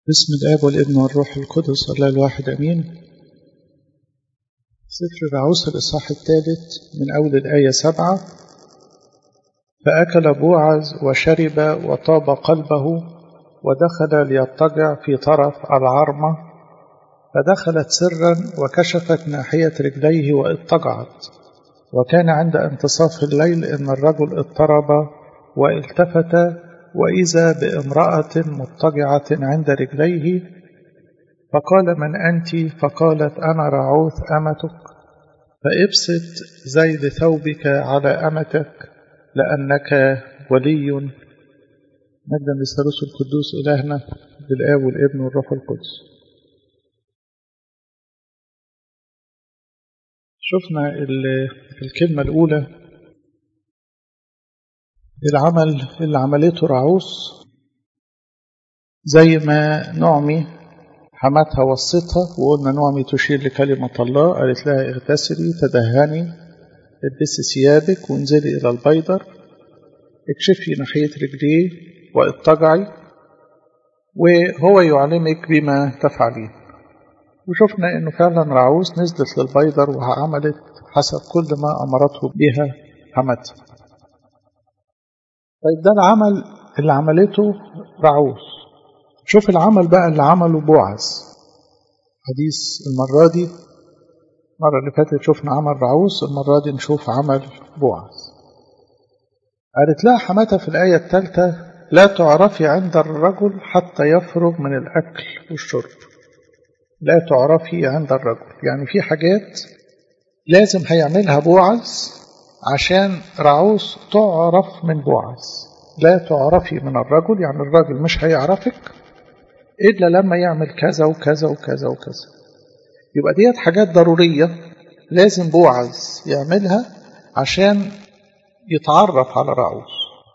بسم الآب والابن والروح القدس الله الواحد أمين سفر العوس الإصحاح الثالث من أول الآية سبعة فأكل بوعز وشرب وطاب قلبه ودخل ليضطجع في طرف العرمة فدخلت سرا وكشفت ناحية رجليه واضطجعت وكان عند انتصاف الليل إن الرجل اضطرب والتفت وإذا بامرأة مضطجعة عند رجليه فقال من أنت فقالت أنا رعوث أمتك فابسط زيد ثوبك على أمتك لأنك ولي مجدا للثالوث القدوس إلهنا بالآب والابن والروح القدس شفنا الكلمة الأولى العمل اللي عملته رعوس زي ما نعمي حماتها وصتها وقلنا نعمي تشير لكلمة الله قالت لها اغتسلي تدهني البسي ثيابك وانزلي إلى البيدر اكشفي ناحية رجليه واضطجعي وهو يعلمك بما تفعلين وشفنا انه فعلا رعوس نزلت للبيدر وعملت حسب كل ما امرته بها حماتها طيب ده العمل اللي عملته رعوس شوف العمل بقى اللي عمله بوعز حديث المرة دي المرة اللي فاتت شفنا عمل رعوس المرة دي نشوف عمل بوعز قالت لها حماتها في الآية الثالثة لا تعرفي عند الرجل حتى يفرغ من الأكل والشرب لا تعرفي عند الرجل يعني في حاجات لازم هيعملها بوعز عشان رعوس تعرف من بوعز لا تعرفي من الرجل يعني الراجل مش هيعرفك إلا لما يعمل كذا وكذا وكذا وكذا يبقى ديت حاجات ضرورية لازم بوعز يعملها عشان يتعرف على رعوس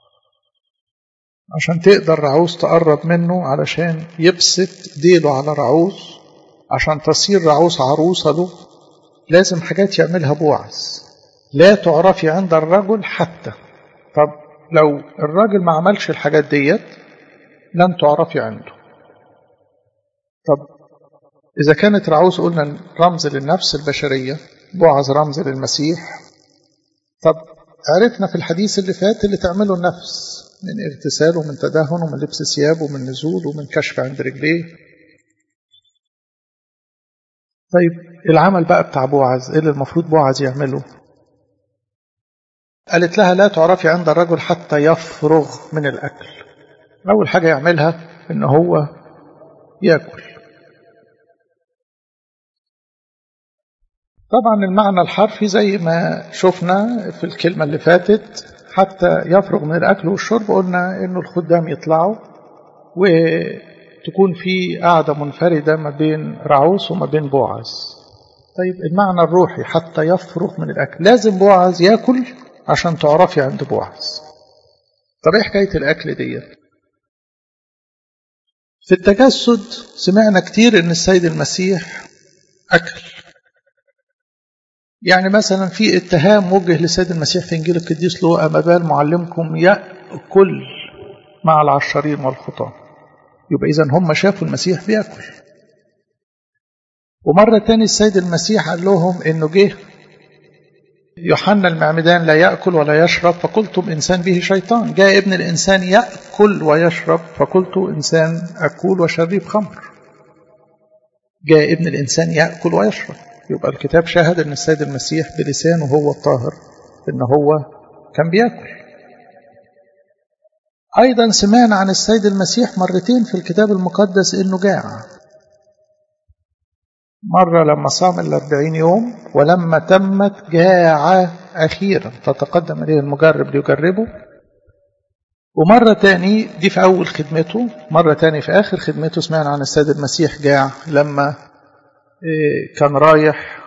عشان تقدر رعوس تقرب منه علشان يبسط ديله على رعوس عشان تصير رعوس عروسة له لازم حاجات يعملها بوعز لا تعرفي عند الرجل حتى طب لو الراجل ما عملش الحاجات ديت لن تعرفي عنده طب إذا كانت رعوس قلنا رمز للنفس البشرية بوعز رمز للمسيح طب عرفنا في الحديث اللي فات اللي تعمله النفس من اغتسال ومن تدهن ومن لبس ثياب ومن نزول ومن كشف عند رجليه طيب العمل بقى بتاع بوعز ايه اللي المفروض بوعز يعمله قالت لها لا تعرفي عند الرجل حتى يفرغ من الأكل أول حاجة يعملها إن هو يأكل طبعا المعنى الحرفي زي ما شفنا في الكلمة اللي فاتت حتى يفرغ من الأكل والشرب قلنا إنه الخدام يطلعوا وتكون في قاعدة منفردة ما بين رعوس وما بين بوعز طيب المعنى الروحي حتى يفرغ من الأكل لازم بوعز يأكل عشان تعرفي عند بوعز طب ايه حكايه الاكل ديت في التجسد سمعنا كتير ان السيد المسيح اكل يعني مثلا في اتهام وجه للسيد المسيح في انجيل القديس لوقا ما بال معلمكم ياكل مع العشارين والخطاه يبقى اذا هم شافوا المسيح بياكل ومره تاني السيد المسيح قال لهم انه جه يوحنا المعمدان لا يأكل ولا يشرب فقلتم إنسان به شيطان جاء ابن الإنسان يأكل ويشرب فقلت إنسان أكول وشريب خمر جاء ابن الإنسان يأكل ويشرب يبقى الكتاب شاهد أن السيد المسيح بلسانه هو الطاهر أن هو كان بيأكل أيضا سمعنا عن السيد المسيح مرتين في الكتاب المقدس أنه جاع مرة لما صام الأربعين يوم ولما تمت جاع أخيرا فتقدم إليه المجرب ليجربه ومرة تاني دي في أول خدمته مرة تاني في آخر خدمته سمعنا عن السيد المسيح جاع لما كان رايح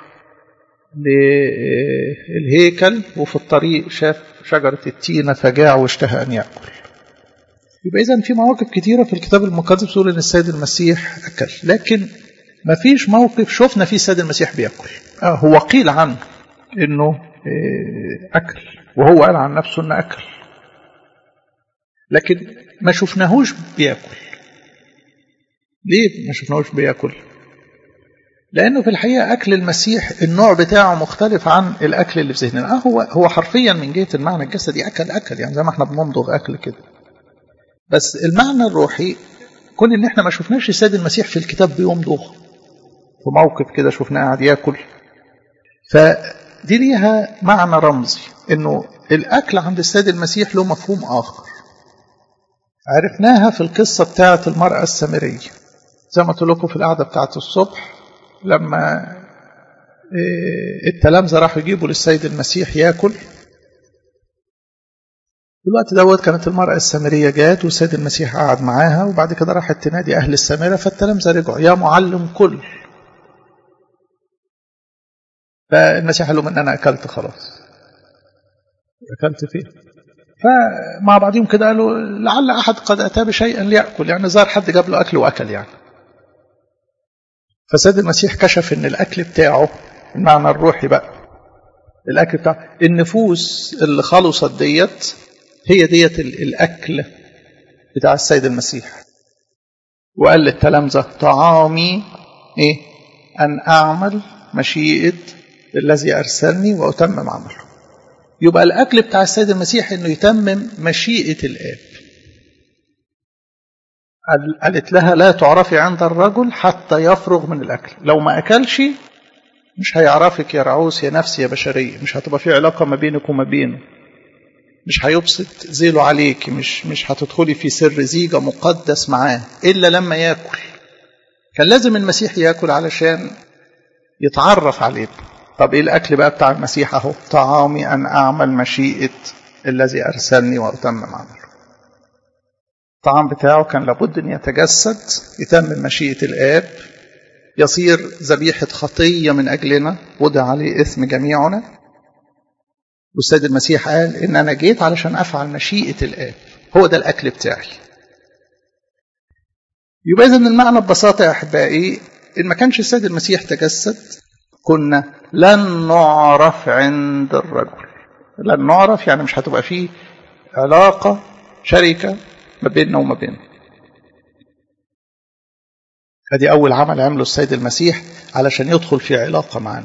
للهيكل وفي الطريق شاف شجرة التينة فجاع واشتهى أن يأكل يبقى إذا في مواقف كتيرة في الكتاب المقدس بتقول إن السيد المسيح أكل لكن ما فيش موقف شفنا فيه السيد المسيح بياكل آه هو قيل عنه انه اكل وهو قال عن نفسه انه اكل لكن ما شفناهوش بياكل ليه ما شفناهوش بياكل لانه في الحقيقه اكل المسيح النوع بتاعه مختلف عن الاكل اللي في ذهننا آه هو هو حرفيا من جهه المعنى الجسدي اكل اكل يعني زي ما احنا بنمضغ اكل كده بس المعنى الروحي كون ان احنا ما شفناش السيد المسيح في الكتاب بيمضغ في موقف كده شفناه قاعد ياكل فدي ليها معنى رمزي انه الاكل عند السيد المسيح له مفهوم اخر عرفناها في القصه بتاعه المراه السامريه زي ما قلت لكم في القعده بتاعه الصبح لما التلامذه راحوا يجيبوا للسيد المسيح ياكل في الوقت دوت كانت المرأة السامرية جات والسيد المسيح قعد معاها وبعد كده راحت تنادي أهل السامرة فالتلامذة رجعوا يا معلم كل فالمسيح قال لهم إن أنا أكلت خلاص أكلت فين؟ فمع بعضهم كده قالوا لعل أحد قد أتى بشيء ليأكل يعني ظهر حد جاب له أكل وأكل يعني فسيد المسيح كشف إن الأكل بتاعه المعنى الروحي بقى الأكل بتاعه النفوس اللي خلصت ديت هي ديت الأكل بتاع السيد المسيح وقال للتلامذة طعامي إيه أن أعمل مشيئة الذي أرسلني وأتمم عمله يبقى الأكل بتاع السيد المسيح إنه يتمم مشيئة الآب قالت لها لا تعرفي عند الرجل حتى يفرغ من الأكل لو ما أكلش مش هيعرفك يا رعوس يا نفس يا بشرية مش هتبقى في علاقة ما بينك وما بينه مش هيبسط ذيله عليك مش مش هتدخلي في سر زيجة مقدس معاه إلا لما ياكل كان لازم المسيح ياكل علشان يتعرف عليك طب ايه الاكل بقى بتاع المسيح اهو طعامي ان اعمل مشيئه الذي ارسلني واتمم عمله الطعام بتاعه كان لابد ان يتجسد يتمم مشيئه الاب يصير ذبيحه خطيه من اجلنا وضع عليه اثم جميعنا والسيد المسيح قال ان انا جيت علشان افعل مشيئه الاب هو ده الاكل بتاعي يبقى اذا المعنى ببساطه يا احبائي ان ما كانش السيد المسيح تجسد كنا لن نعرف عند الرجل لن نعرف يعني مش هتبقى فيه علاقة شركة ما بيننا وما بينه ادي اول عمل عمله السيد المسيح علشان يدخل في علاقة معنا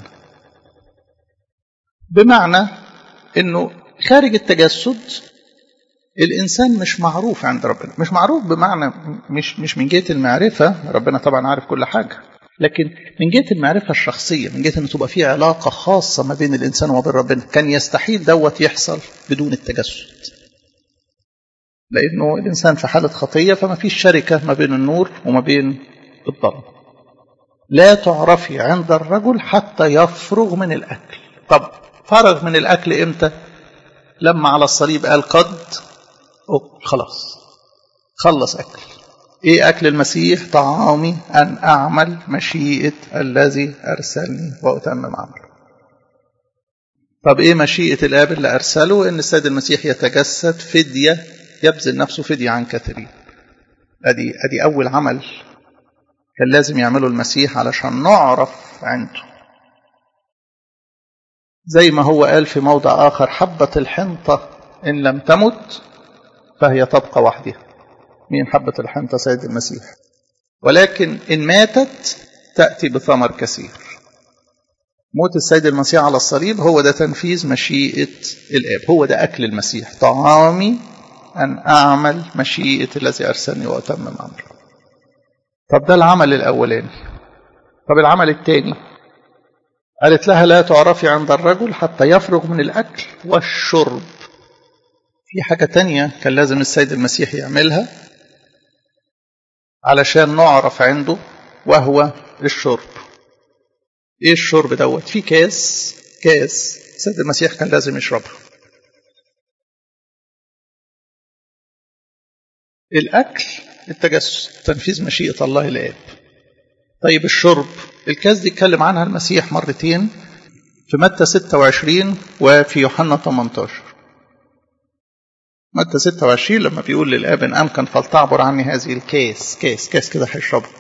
بمعنى انه خارج التجسد الانسان مش معروف عند ربنا مش معروف بمعنى مش مش من جهه المعرفه ربنا طبعا عارف كل حاجه لكن من جهه المعرفه الشخصيه من جهه ان تبقى في علاقه خاصه ما بين الانسان وبين ربنا كان يستحيل دوت يحصل بدون التجسد لانه الانسان في حاله خطيه فما فيش شركه ما بين النور وما بين الظلم لا تعرفي عند الرجل حتى يفرغ من الاكل طب فرغ من الاكل امتى لما على الصليب قال قد أوه خلاص خلص اكل ايه اكل المسيح طعامي ان اعمل مشيئه الذي ارسلني واتمم عمله طب ايه مشيئه الاب اللي ارسله ان السيد المسيح يتجسد فديه يبذل نفسه فديه عن كثيرين ادي ادي اول عمل كان لازم يعمله المسيح علشان نعرف عنده زي ما هو قال في موضع اخر حبه الحنطه ان لم تمت فهي تبقى وحدها مين حبة الحنطة سيد المسيح ولكن إن ماتت تأتي بثمر كثير موت السيد المسيح على الصليب هو ده تنفيذ مشيئة الآب هو ده أكل المسيح طعامي أن أعمل مشيئة الذي أرسلني وأتمم أمره طب ده العمل الأولاني طب العمل الثاني قالت لها لا تعرفي عند الرجل حتى يفرغ من الأكل والشرب في حاجة تانية كان لازم السيد المسيح يعملها علشان نعرف عنده وهو الشرب ايه الشرب دوت في كاس كاس السيد المسيح كان لازم يشربها الاكل التجسد تنفيذ مشيئه الله الاب طيب الشرب الكاس دي اتكلم عنها المسيح مرتين في متى 26 وفي يوحنا 18 متى 26 لما بيقول للاب ان امكن فلتعبر عني هذه الكاس كاس كاس كده هيشربها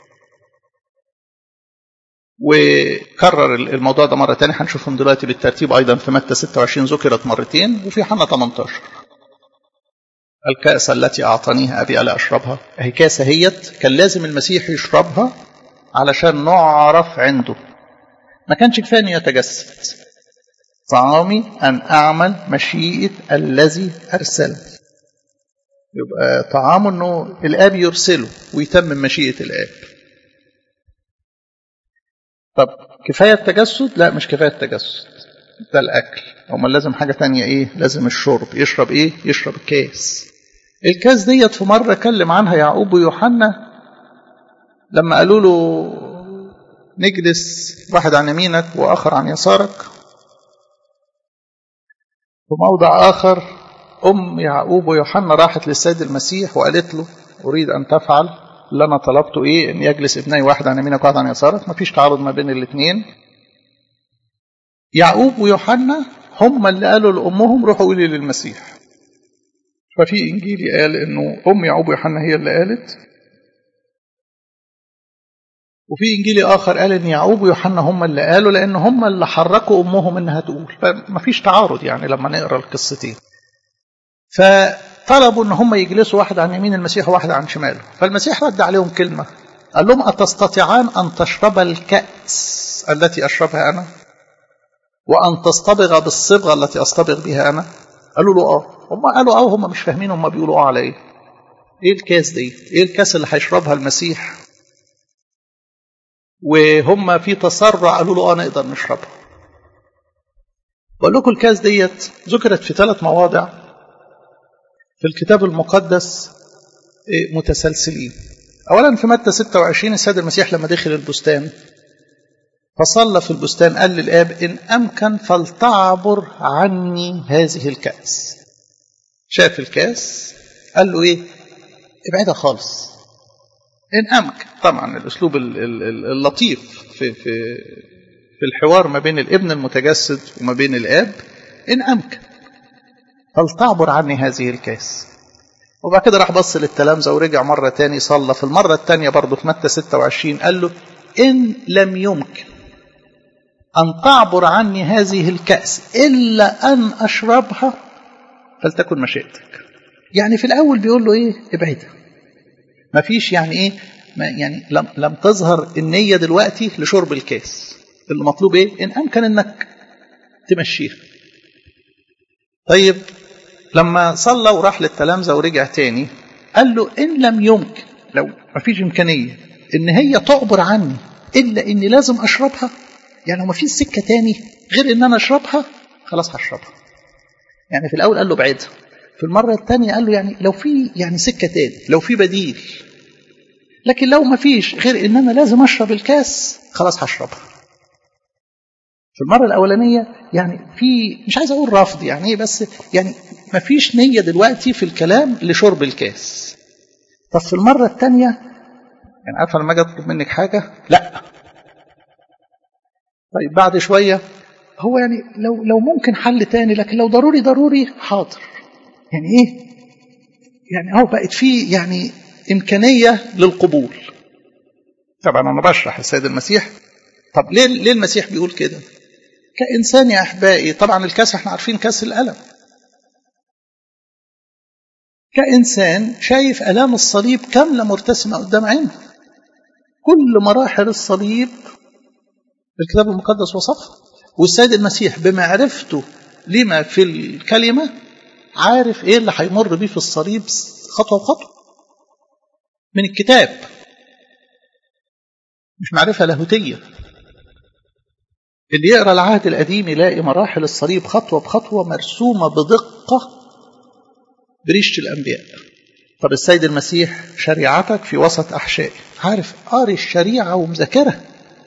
وكرر الموضوع ده مرة تانية هنشوفهم دلوقتي بالترتيب أيضا في متى 26 ذكرت مرتين وفي يوحنا 18 الكأس التي أعطانيها أبي ألا أشربها هي كاسة هيت كان لازم المسيح يشربها علشان نعرف عنده ما كانش كفاية أن يتجسد طعامي أن أعمل مشيئة الذي أرسلني يبقى طعامه أنه الآب يرسله ويتمم مشيئة الآب طب كفاية التجسد؟ لا مش كفاية التجسد ده الأكل أمال لازم حاجة تانية إيه؟ لازم الشرب يشرب إيه؟ يشرب كاس الكاس ديت في مرة كلم عنها يعقوب ويوحنا لما قالوا له نجلس واحد عن يمينك وآخر عن يسارك في موضع آخر أم يعقوب ويوحنا راحت للسيد المسيح وقالت له أريد أن تفعل اللي أنا طلبته إيه أن يجلس ابني واحد عن يمينك وواحد عن يسارك مفيش تعارض ما بين الاثنين يعقوب ويوحنا هم اللي قالوا لأمهم روحوا قولي للمسيح ففي إنجيلي قال إنه أم يعقوب ويوحنا هي اللي قالت وفي إنجيلي آخر قال إن يعقوب ويوحنا هم اللي قالوا لأن هم اللي حركوا أمهم إنها تقول فمفيش تعارض يعني لما نقرأ القصتين فطلبوا إن هم يجلسوا واحد عن يمين المسيح وواحد عن شماله فالمسيح رد عليهم كلمة قال لهم أتستطيعان أن تشرب الكأس التي أشربها أنا وأن تصطبغ بالصبغة التي أصطبغ بها أنا قالوا له آه هم قالوا آه هم مش فاهمين هم بيقولوا آه على إيه إيه الكاس دي إيه الكاس اللي هيشربها المسيح وهم في تسرع قالوا له اه نقدر نشربها بقول لكم الكاس ديت ذكرت في ثلاث مواضع في الكتاب المقدس متسلسلين اولا في متى 26 السيد المسيح لما دخل البستان فصلى في البستان قال للاب ان امكن فلتعبر عني هذه الكاس شاف الكاس قال له ايه ابعدها خالص إن أمكن طبعا الأسلوب اللطيف في, في, في الحوار ما بين الابن المتجسد وما بين الآب إن أمكن فلتعبر عني هذه الكاس وبعد كده راح بص للتلامذة ورجع مرة تاني صلى في المرة التانية برضه في متى 26 قال له إن لم يمكن أن تعبر عني هذه الكأس إلا أن أشربها فلتكن مشيئتك يعني في الأول بيقول له إيه ابعدها ما فيش يعني ايه ما يعني لم, لم تظهر النية دلوقتي لشرب الكاس اللي مطلوب ايه ان امكن انك تمشيها طيب لما صلى وراح للتلامذة ورجع تاني قال له ان لم يمكن لو ما فيش امكانية ان هي تعبر عني الا اني لازم اشربها يعني لو ما فيش سكة تاني غير ان انا اشربها خلاص هشربها يعني في الاول قال له بعدها في المرة الثانية قال له يعني لو في يعني سكة تاني لو في بديل لكن لو ما فيش غير ان انا لازم اشرب الكاس خلاص هشربها في المرة الأولانية يعني في مش عايز أقول رفض يعني إيه بس يعني ما فيش نية دلوقتي في الكلام لشرب الكاس طب في المرة الثانية يعني عارفة لما أجي أطلب منك حاجة لا طيب بعد شوية هو يعني لو لو ممكن حل تاني لكن لو ضروري ضروري حاضر يعني ايه يعني اهو بقت في يعني امكانيه للقبول طبعا انا بشرح السيد المسيح طب ليه ليه المسيح بيقول كده كانسان يا احبائي طبعا الكاس احنا عارفين كاس الالم كانسان شايف الام الصليب كامله مرتسمه قدام عينه كل مراحل الصليب الكتاب المقدس وصفها والسيد المسيح بمعرفته لما في الكلمه عارف ايه اللي هيمر بيه في الصليب خطوه بخطوه من الكتاب مش معرفه لاهوتيه اللي يقرا العهد القديم يلاقي مراحل الصليب خطوه بخطوه مرسومه بدقه بريشه الانبياء طب السيد المسيح شريعتك في وسط احشائي عارف قاري الشريعه ومذاكرها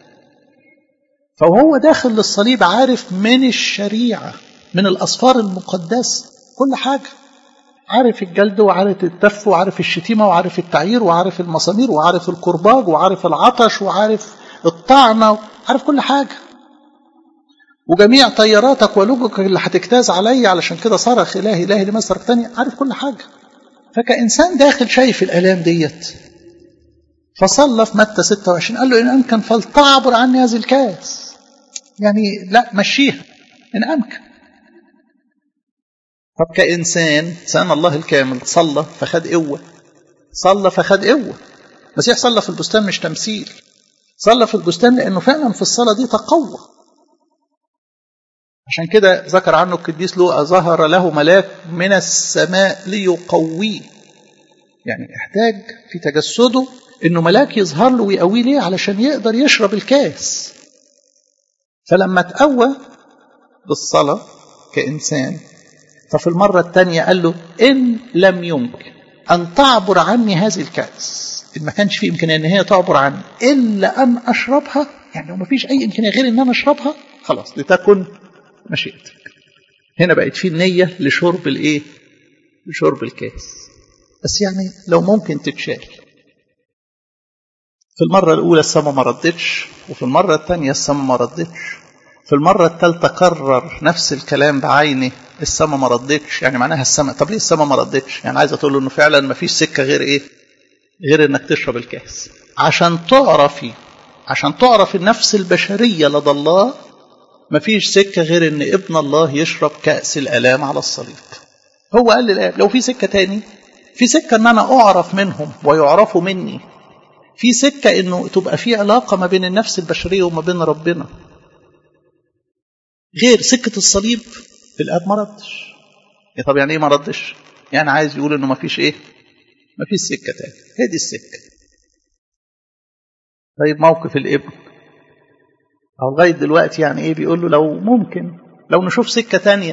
فهو داخل للصليب عارف من الشريعه من الاسفار المقدسه كل حاجة عارف الجلد وعارف التف وعارف الشتيمة وعارف التعيير وعارف المسامير وعارف الكرباج وعارف العطش وعارف الطعنة عارف كل حاجة وجميع طياراتك ولوجك اللي هتجتاز عليا علشان كده صرخ إلهي إلهي لما تاني عارف كل حاجة فكإنسان داخل شايف الآلام ديت فصلى في متى 26 قال له إن أمكن فلتعبر عني هذه الكاس يعني لا مشيها إن أمكن طب كإنسان إنسان الله الكامل صلى فخد قوة صلى فخد قوة المسيح صلى في البستان مش تمثيل صلى في البستان لأنه فعلا في الصلاة دي تقوى عشان كده ذكر عنه القديس لوقا ظهر له ملاك من السماء ليقويه يعني احتاج في تجسده انه ملاك يظهر له ويقويه ليه علشان يقدر يشرب الكاس فلما تقوى بالصلاة كإنسان ففي المرة الثانية قال له إن لم يمكن أن تعبر عني هذه الكأس إن ما كانش في إمكانية إن هي تعبر عني إلا أن أشربها يعني لو ما فيش أي إمكانية غير إن أنا أشربها خلاص لتكن مشيئتك هنا بقت في النية لشرب الإيه؟ لشرب الكاس بس يعني لو ممكن تتشال في المرة الأولى السماء ما ردتش وفي المرة الثانية السماء ما ردتش في المرة الثالثة كرر نفس الكلام بعينه السماء ما ردتش يعني معناها السماء طب ليه السماء ما ردتش يعني عايزة تقول له انه فعلا ما فيش سكة غير ايه غير انك تشرب الكاس عشان تعرفي عشان تعرف النفس البشرية لدى الله ما فيش سكة غير ان ابن الله يشرب كأس الألام على الصليب هو قال للآب لو في سكة تاني في سكة ان انا اعرف منهم ويعرفوا مني في سكة انه تبقى في علاقة ما بين النفس البشرية وما بين ربنا غير سكة الصليب الاب ما ردش طب يعني ايه ما ردش يعني عايز يقول انه ما فيش ايه ما فيش سكة تاني هي دي السكة طيب موقف الابن أو لغاية دلوقتي يعني إيه بيقول له لو ممكن لو نشوف سكة تانية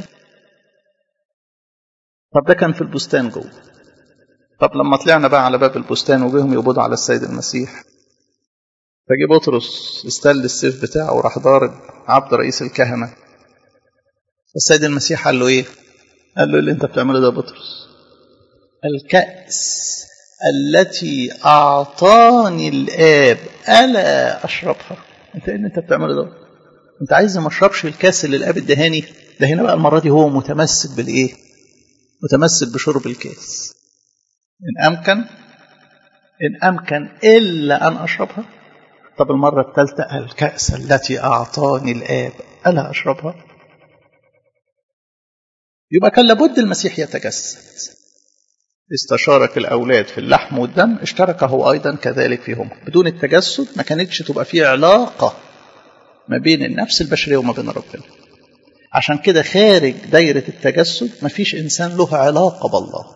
طب ده كان في البستان جوه طب لما طلعنا بقى على باب البستان وجيهم يقبضوا على السيد المسيح فجي بطرس استل السيف بتاعه وراح ضارب عبد رئيس الكهنة السيد المسيح قال له ايه قال له اللي انت بتعمله ده بطرس الكأس التي أعطاني الآب ألا أشربها أنت إيه اللي أنت بتعمله ده أنت عايز ما أشربش الكاس اللي الآب ادهاني ده هنا بقى المرة دي هو متمسك بالإيه متمسك بشرب الكاس إن أمكن إن أمكن إلا أن أشربها طب المرة الثالثة الكأس التي أعطاني الآب ألا أشربها يبقى كان لابد المسيح يتجسد استشارك الأولاد في اللحم والدم اشترك هو أيضا كذلك فيهم بدون التجسد ما كانتش تبقى في علاقة ما بين النفس البشرية وما بين ربنا عشان كده خارج دايرة التجسد ما فيش إنسان له علاقة بالله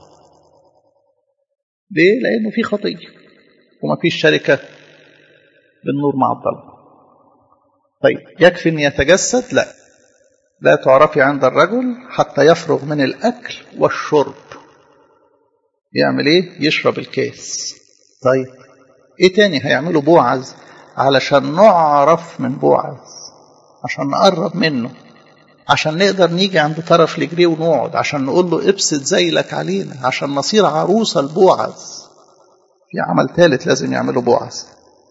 ليه؟ لأنه في خطية وما فيش شركة بالنور مع الظلم طيب يكفي أن يتجسد؟ لا لا تعرفي عند الرجل حتى يفرغ من الأكل والشرب يعمل ايه يشرب الكاس طيب ايه تاني هيعمله بوعز علشان نعرف من بوعز عشان نقرب منه عشان نقدر نيجي عند طرف لجريه ونقعد عشان نقول له ابسط زيلك علينا عشان نصير عروسة لبوعز في عمل ثالث لازم يعمله بوعز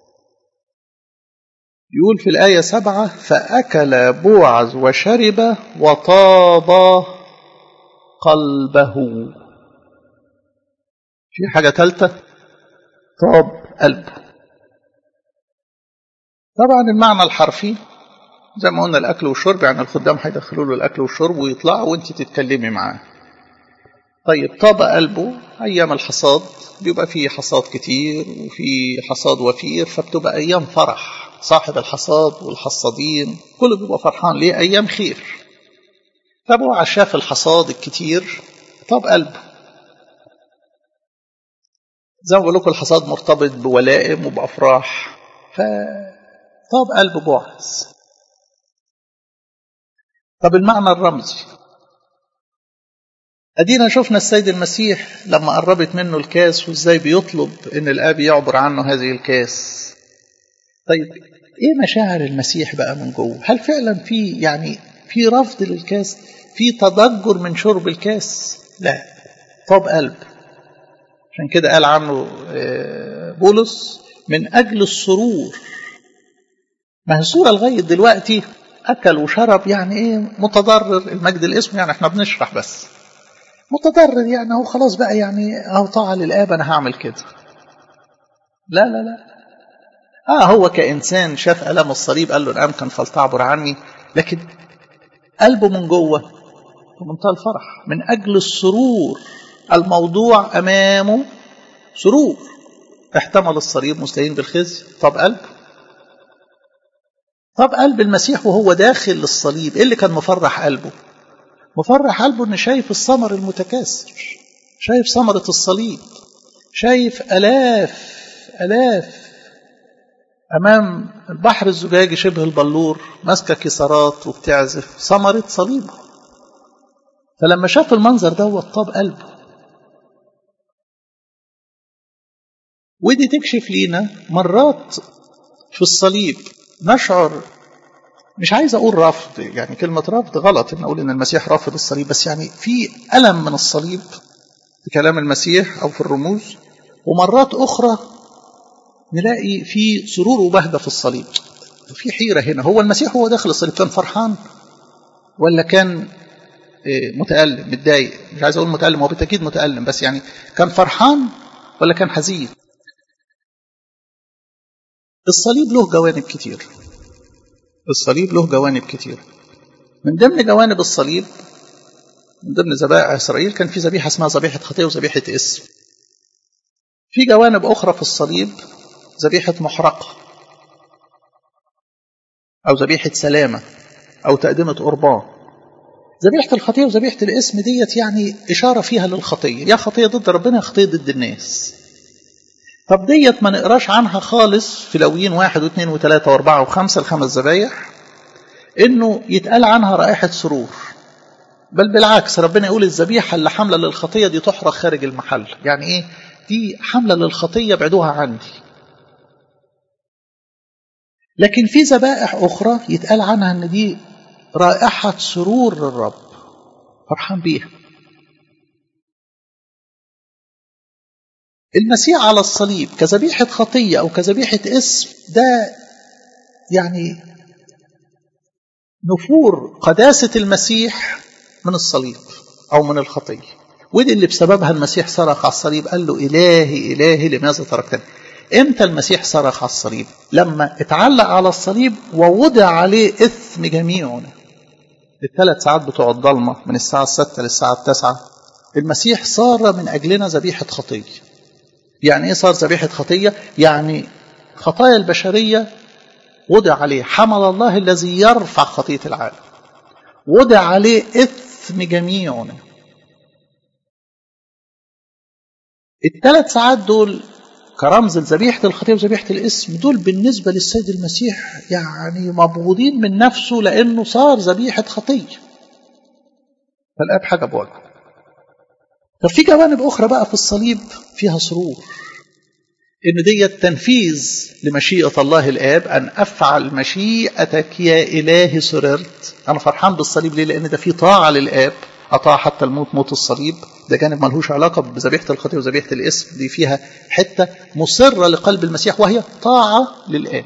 يقول في الآية سبعة فأكل بوعز وشرب وطاب قلبه في حاجة ثالثة طاب قلبه طبعا المعنى الحرفي زي ما قلنا الأكل والشرب يعني الخدام هيدخلوا له الأكل والشرب ويطلعوا وانت تتكلمي معاه طيب طاب قلبه أيام الحصاد بيبقى فيه حصاد كتير وفي حصاد وفير فبتبقى أيام فرح صاحب الحصاد والحصادين كله بيبقى فرحان ليه أيام خير فابو شاف الحصاد الكتير طاب قلبه زي ما بقول لكم الحصاد مرتبط بولائم وبافراح فطاب قلب بوعز طب المعنى الرمزي ادينا شفنا السيد المسيح لما قربت منه الكاس وازاي بيطلب ان الاب يعبر عنه هذه الكاس طيب ايه مشاعر المسيح بقى من جوه هل فعلا في يعني في رفض للكاس في تضجر من شرب الكاس لا طاب قلب عشان كده قال عنه بولس من أجل السرور ما هي الصورة لغاية دلوقتي أكل وشرب يعني إيه متضرر المجد الاسم يعني إحنا بنشرح بس متضرر يعني هو خلاص بقى يعني أهو طاعة للآب أنا هعمل كده لا لا لا آه هو كإنسان شاف ألم الصليب قال له إن أمكن فلتعبر عني لكن قلبه من جوه بمنتهى الفرح من أجل السرور الموضوع أمامه سرور احتمل الصليب مستهين بالخزي طب قلب طب قلب المسيح وهو داخل للصليب ايه اللي كان مفرح قلبه مفرح قلبه ان شايف الثمر المتكاثر شايف ثمرة الصليب شايف ألاف ألاف أمام البحر الزجاجي شبه البلور ماسكة كسارات وبتعزف ثمرة صليبه فلما شاف المنظر ده طاب قلبه ودي تكشف لينا مرات في الصليب نشعر مش عايز اقول رفض يعني كلمه رفض غلط ان اقول ان المسيح رافض الصليب بس يعني في الم من الصليب في كلام المسيح او في الرموز ومرات اخرى نلاقي في سرور وبهجه في الصليب في حيره هنا هو المسيح هو داخل الصليب كان فرحان ولا كان متألم متضايق مش عايز اقول متألم هو بالتأكيد متألم بس يعني كان فرحان ولا كان حزين الصليب له جوانب كتير الصليب له جوانب كتير من ضمن جوانب الصليب من ضمن ذبائح إسرائيل كان في ذبيحة اسمها ذبيحة خطية وذبيحة اسم في جوانب أخرى في الصليب ذبيحة محرقة أو ذبيحة سلامة أو تقدمة قربان ذبيحة الخطية وذبيحة الاسم ديت يعني إشارة فيها للخطية يا خطية ضد ربنا يا خطية ضد الناس طب ديت ما نقراش عنها خالص في لويين واحد واثنين وثلاثة واربعة وخمسة الخمس ذبايح انه يتقال عنها رائحة سرور بل بالعكس ربنا يقول الذبيحة اللي حاملة للخطية دي تحرق خارج المحل يعني ايه دي حاملة للخطية بعدوها عندي لكن في ذبائح أخرى يتقال عنها ان دي رائحة سرور للرب فرحان بيها المسيح على الصليب كذبيحة خطية أو كذبيحة اسم ده يعني نفور قداسة المسيح من الصليب أو من الخطية ودي اللي بسببها المسيح صرخ على الصليب قال له إلهي إلهي لماذا تركتني امتى المسيح صرخ على الصليب لما اتعلق على الصليب ووضع عليه إثم جميعنا الثلاث ساعات بتوع الضلمة من الساعة الستة للساعة التاسعة المسيح صار من أجلنا ذبيحة خطية يعني ايه صار ذبيحه خطيه يعني خطايا البشريه وضع عليه حمل الله الذي يرفع خطيه العالم وضع عليه اثم جميعنا الثلاث ساعات دول كرمز لذبيحه الخطيه وذبيحه الاسم دول بالنسبه للسيد المسيح يعني مبغوضين من نفسه لانه صار ذبيحه خطيه فالاب حاجه بوجهه طب في جوانب أخرى بقى في الصليب فيها سرور إن دي تنفيذ لمشيئة الله الآب أن أفعل مشيئتك يا إلهي سررت أنا فرحان بالصليب ليه لأن ده في طاعة للآب أطاع حتى الموت موت الصليب ده جانب ملهوش علاقة بذبيحة الخطية وذبيحة الاسم دي فيها حتة مصرة لقلب المسيح وهي طاعة للآب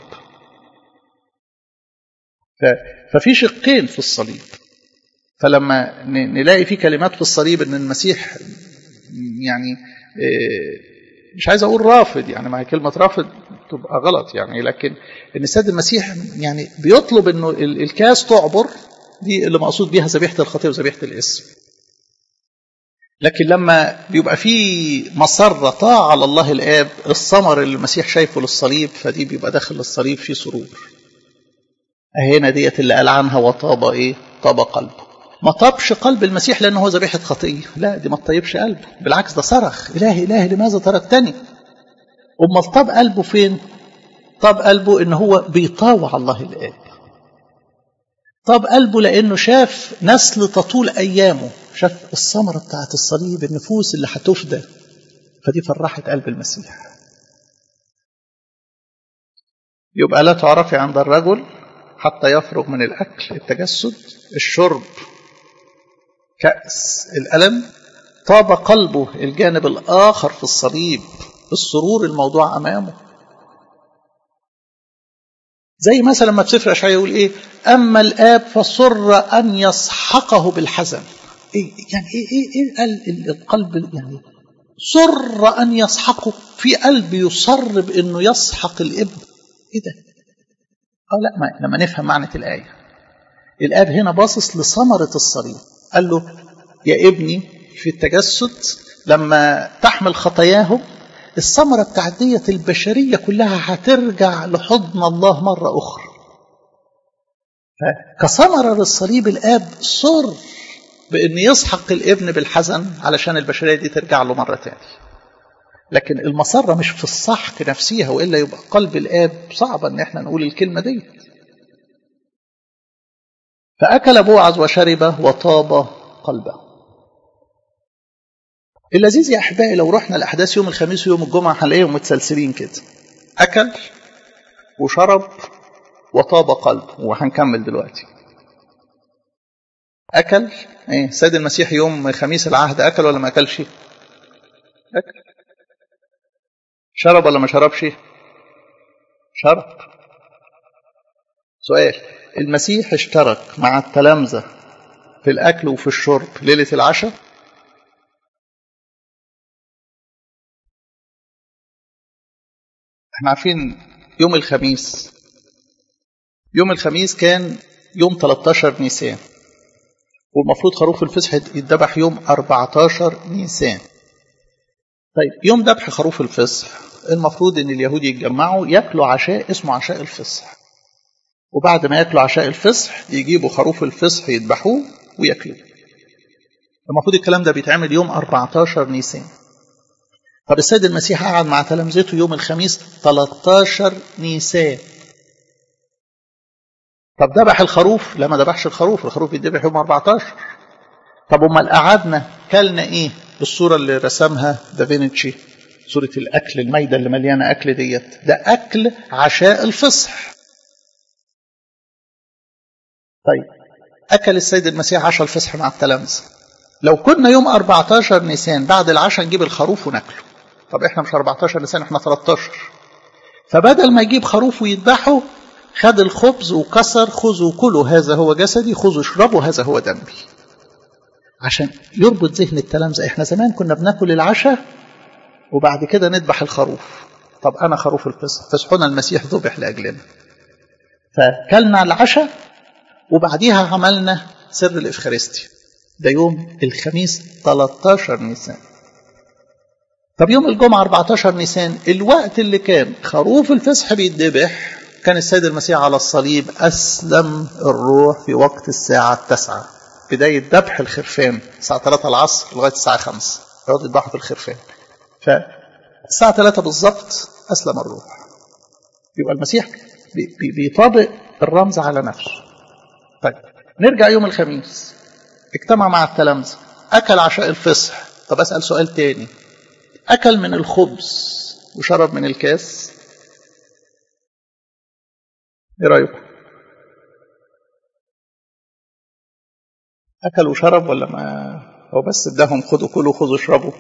ففي شقين في الصليب فلما نلاقي في كلمات في الصليب ان المسيح يعني مش عايز اقول رافض يعني مع كلمه رافض تبقى غلط يعني لكن ان السيد المسيح يعني بيطلب انه الكاس تعبر دي اللي مقصود بيها ذبيحه الخطيه وذبيحه الاسم لكن لما بيبقى في مسرة طاعة على الله الآب الثمر اللي المسيح شايفه للصليب فدي بيبقى داخل الصليب في سرور هنا ديت اللي قال عنها وطاب ايه طاب قلبه ما طابش قلب المسيح لأنه هو ذبيحة خطية لا دي ما تطيبش قلبه بالعكس ده صرخ إلهي إلهي لماذا تركتني أمال طاب قلبه فين طاب قلبه إن هو بيطاوع الله الآب طاب قلبه لأنه شاف نسل تطول أيامه شاف الثمرة بتاعت الصليب النفوس اللي هتفدى فدي فرحت قلب المسيح يبقى لا تعرفي عند الرجل حتى يفرغ من الأكل التجسد الشرب كأس الألم طاب قلبه الجانب الآخر في الصليب السرور الموضوع أمامه زي مثلا لما في سفر أشعياء يقول إيه أما الآب فسر أن يسحقه بالحزن إيه يعني إيه إيه, إيه القلب يعني سر أن يسحقه في قلب يصر بأنه يسحق الابن إيه ده اه لا ما لما نفهم معنى الآية الآب هنا باصص لثمرة الصليب قال له يا ابني في التجسد لما تحمل خطاياهم الثمرة بتاعت ديت البشرية كلها هترجع لحضن الله مرة أخرى كثمرة للصليب الآب صر بأن يسحق الابن بالحزن علشان البشرية دي ترجع له مرة تاني لكن المسرة مش في السحق نفسيها وإلا يبقى قلب الآب صعب أن احنا نقول الكلمة دي فأكل بوعز وشرب وطاب قلبه اللذيذ يا أحبائي لو رحنا الأحداث يوم الخميس ويوم الجمعة هنلاقيهم متسلسلين كده أكل وشرب وطاب قلبه وهنكمل دلوقتي أكل إيه سيد المسيح يوم خميس العهد أكل ولا ما أكلش أكل شرب ولا ما شربش شرب سؤال المسيح اشترك مع التلامذة في الأكل وفي الشرب ليلة العشاء احنا عارفين يوم الخميس يوم الخميس كان يوم 13 نيسان والمفروض خروف الفصح يتذبح يوم 14 نيسان طيب يوم ذبح خروف الفصح المفروض ان اليهود يتجمعوا ياكلوا عشاء اسمه عشاء الفصح وبعد ما ياكلوا عشاء الفصح يجيبوا خروف الفصح يذبحوه وياكلوه المفروض الكلام ده بيتعمل يوم 14 نيسان طب السيد المسيح قعد مع تلامذته يوم الخميس 13 نيسان طب ذبح الخروف لا ما ذبحش الخروف الخروف يتذبح يوم 14 طب امال قعدنا كلنا ايه بالصوره اللي رسمها دافينشي صوره الاكل المايده اللي مليانه اكل ديت ده اكل عشاء الفصح طيب اكل السيد المسيح عشاء الفصح مع التلامذه لو كنا يوم 14 نيسان بعد العشاء نجيب الخروف وناكله طب احنا مش 14 نيسان احنا 13 فبدل ما يجيب خروف ويذبحه خد الخبز وكسر خذوا كلوا هذا هو جسدي خذوا اشربوا هذا هو دمي عشان يربط ذهن التلامذة احنا زمان كنا بناكل العشاء وبعد كده نذبح الخروف طب انا خروف الفصح فصحنا المسيح ذبح لاجلنا فكلنا العشاء وبعديها عملنا سر الافخارستي ده يوم الخميس 13 نيسان طب يوم الجمعة 14 نيسان الوقت اللي كان خروف الفصح بيتذبح كان السيد المسيح على الصليب أسلم الروح في وقت الساعة التاسعة بداية ذبح الخرفان الساعة 3 العصر لغاية الساعة 5 يقعدوا يذبحوا في الخرفان فالساعة 3 بالظبط أسلم الروح يبقى المسيح بيطابق الرمز على نفسه طيب نرجع يوم الخميس اجتمع مع التلامذة أكل عشاء الفصح طب أسأل سؤال تاني أكل من الخبز وشرب من الكاس ايه رايكم اكل وشرب ولا ما هو بس اداهم خدوا كلوا خذوا اشربوا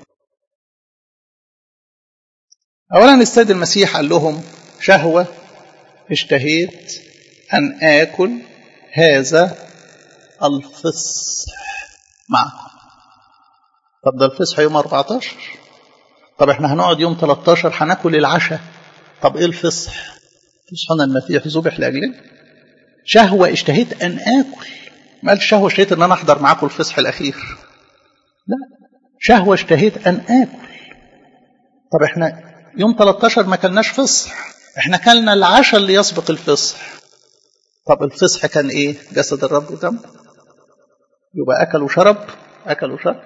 اولا السيد المسيح قال لهم شهوه اشتهيت ان اكل هذا الفصح معكم طب ده الفصح يوم 14 طب احنا هنقعد يوم 13 هناكل العشاء طب ايه الفصح فصحنا المسيح ذبح لاجلنا شهوه اشتهيت ان اكل ما قالش شهوه اشتهيت ان انا احضر معاكم الفصح الاخير لا شهوه اشتهيت ان اكل طب احنا يوم 13 ما كلناش فصح احنا كلنا العشاء اللي يسبق الفصح طب الفصح كان ايه جسد الرب ودم يبقى اكل وشرب اكل وشرب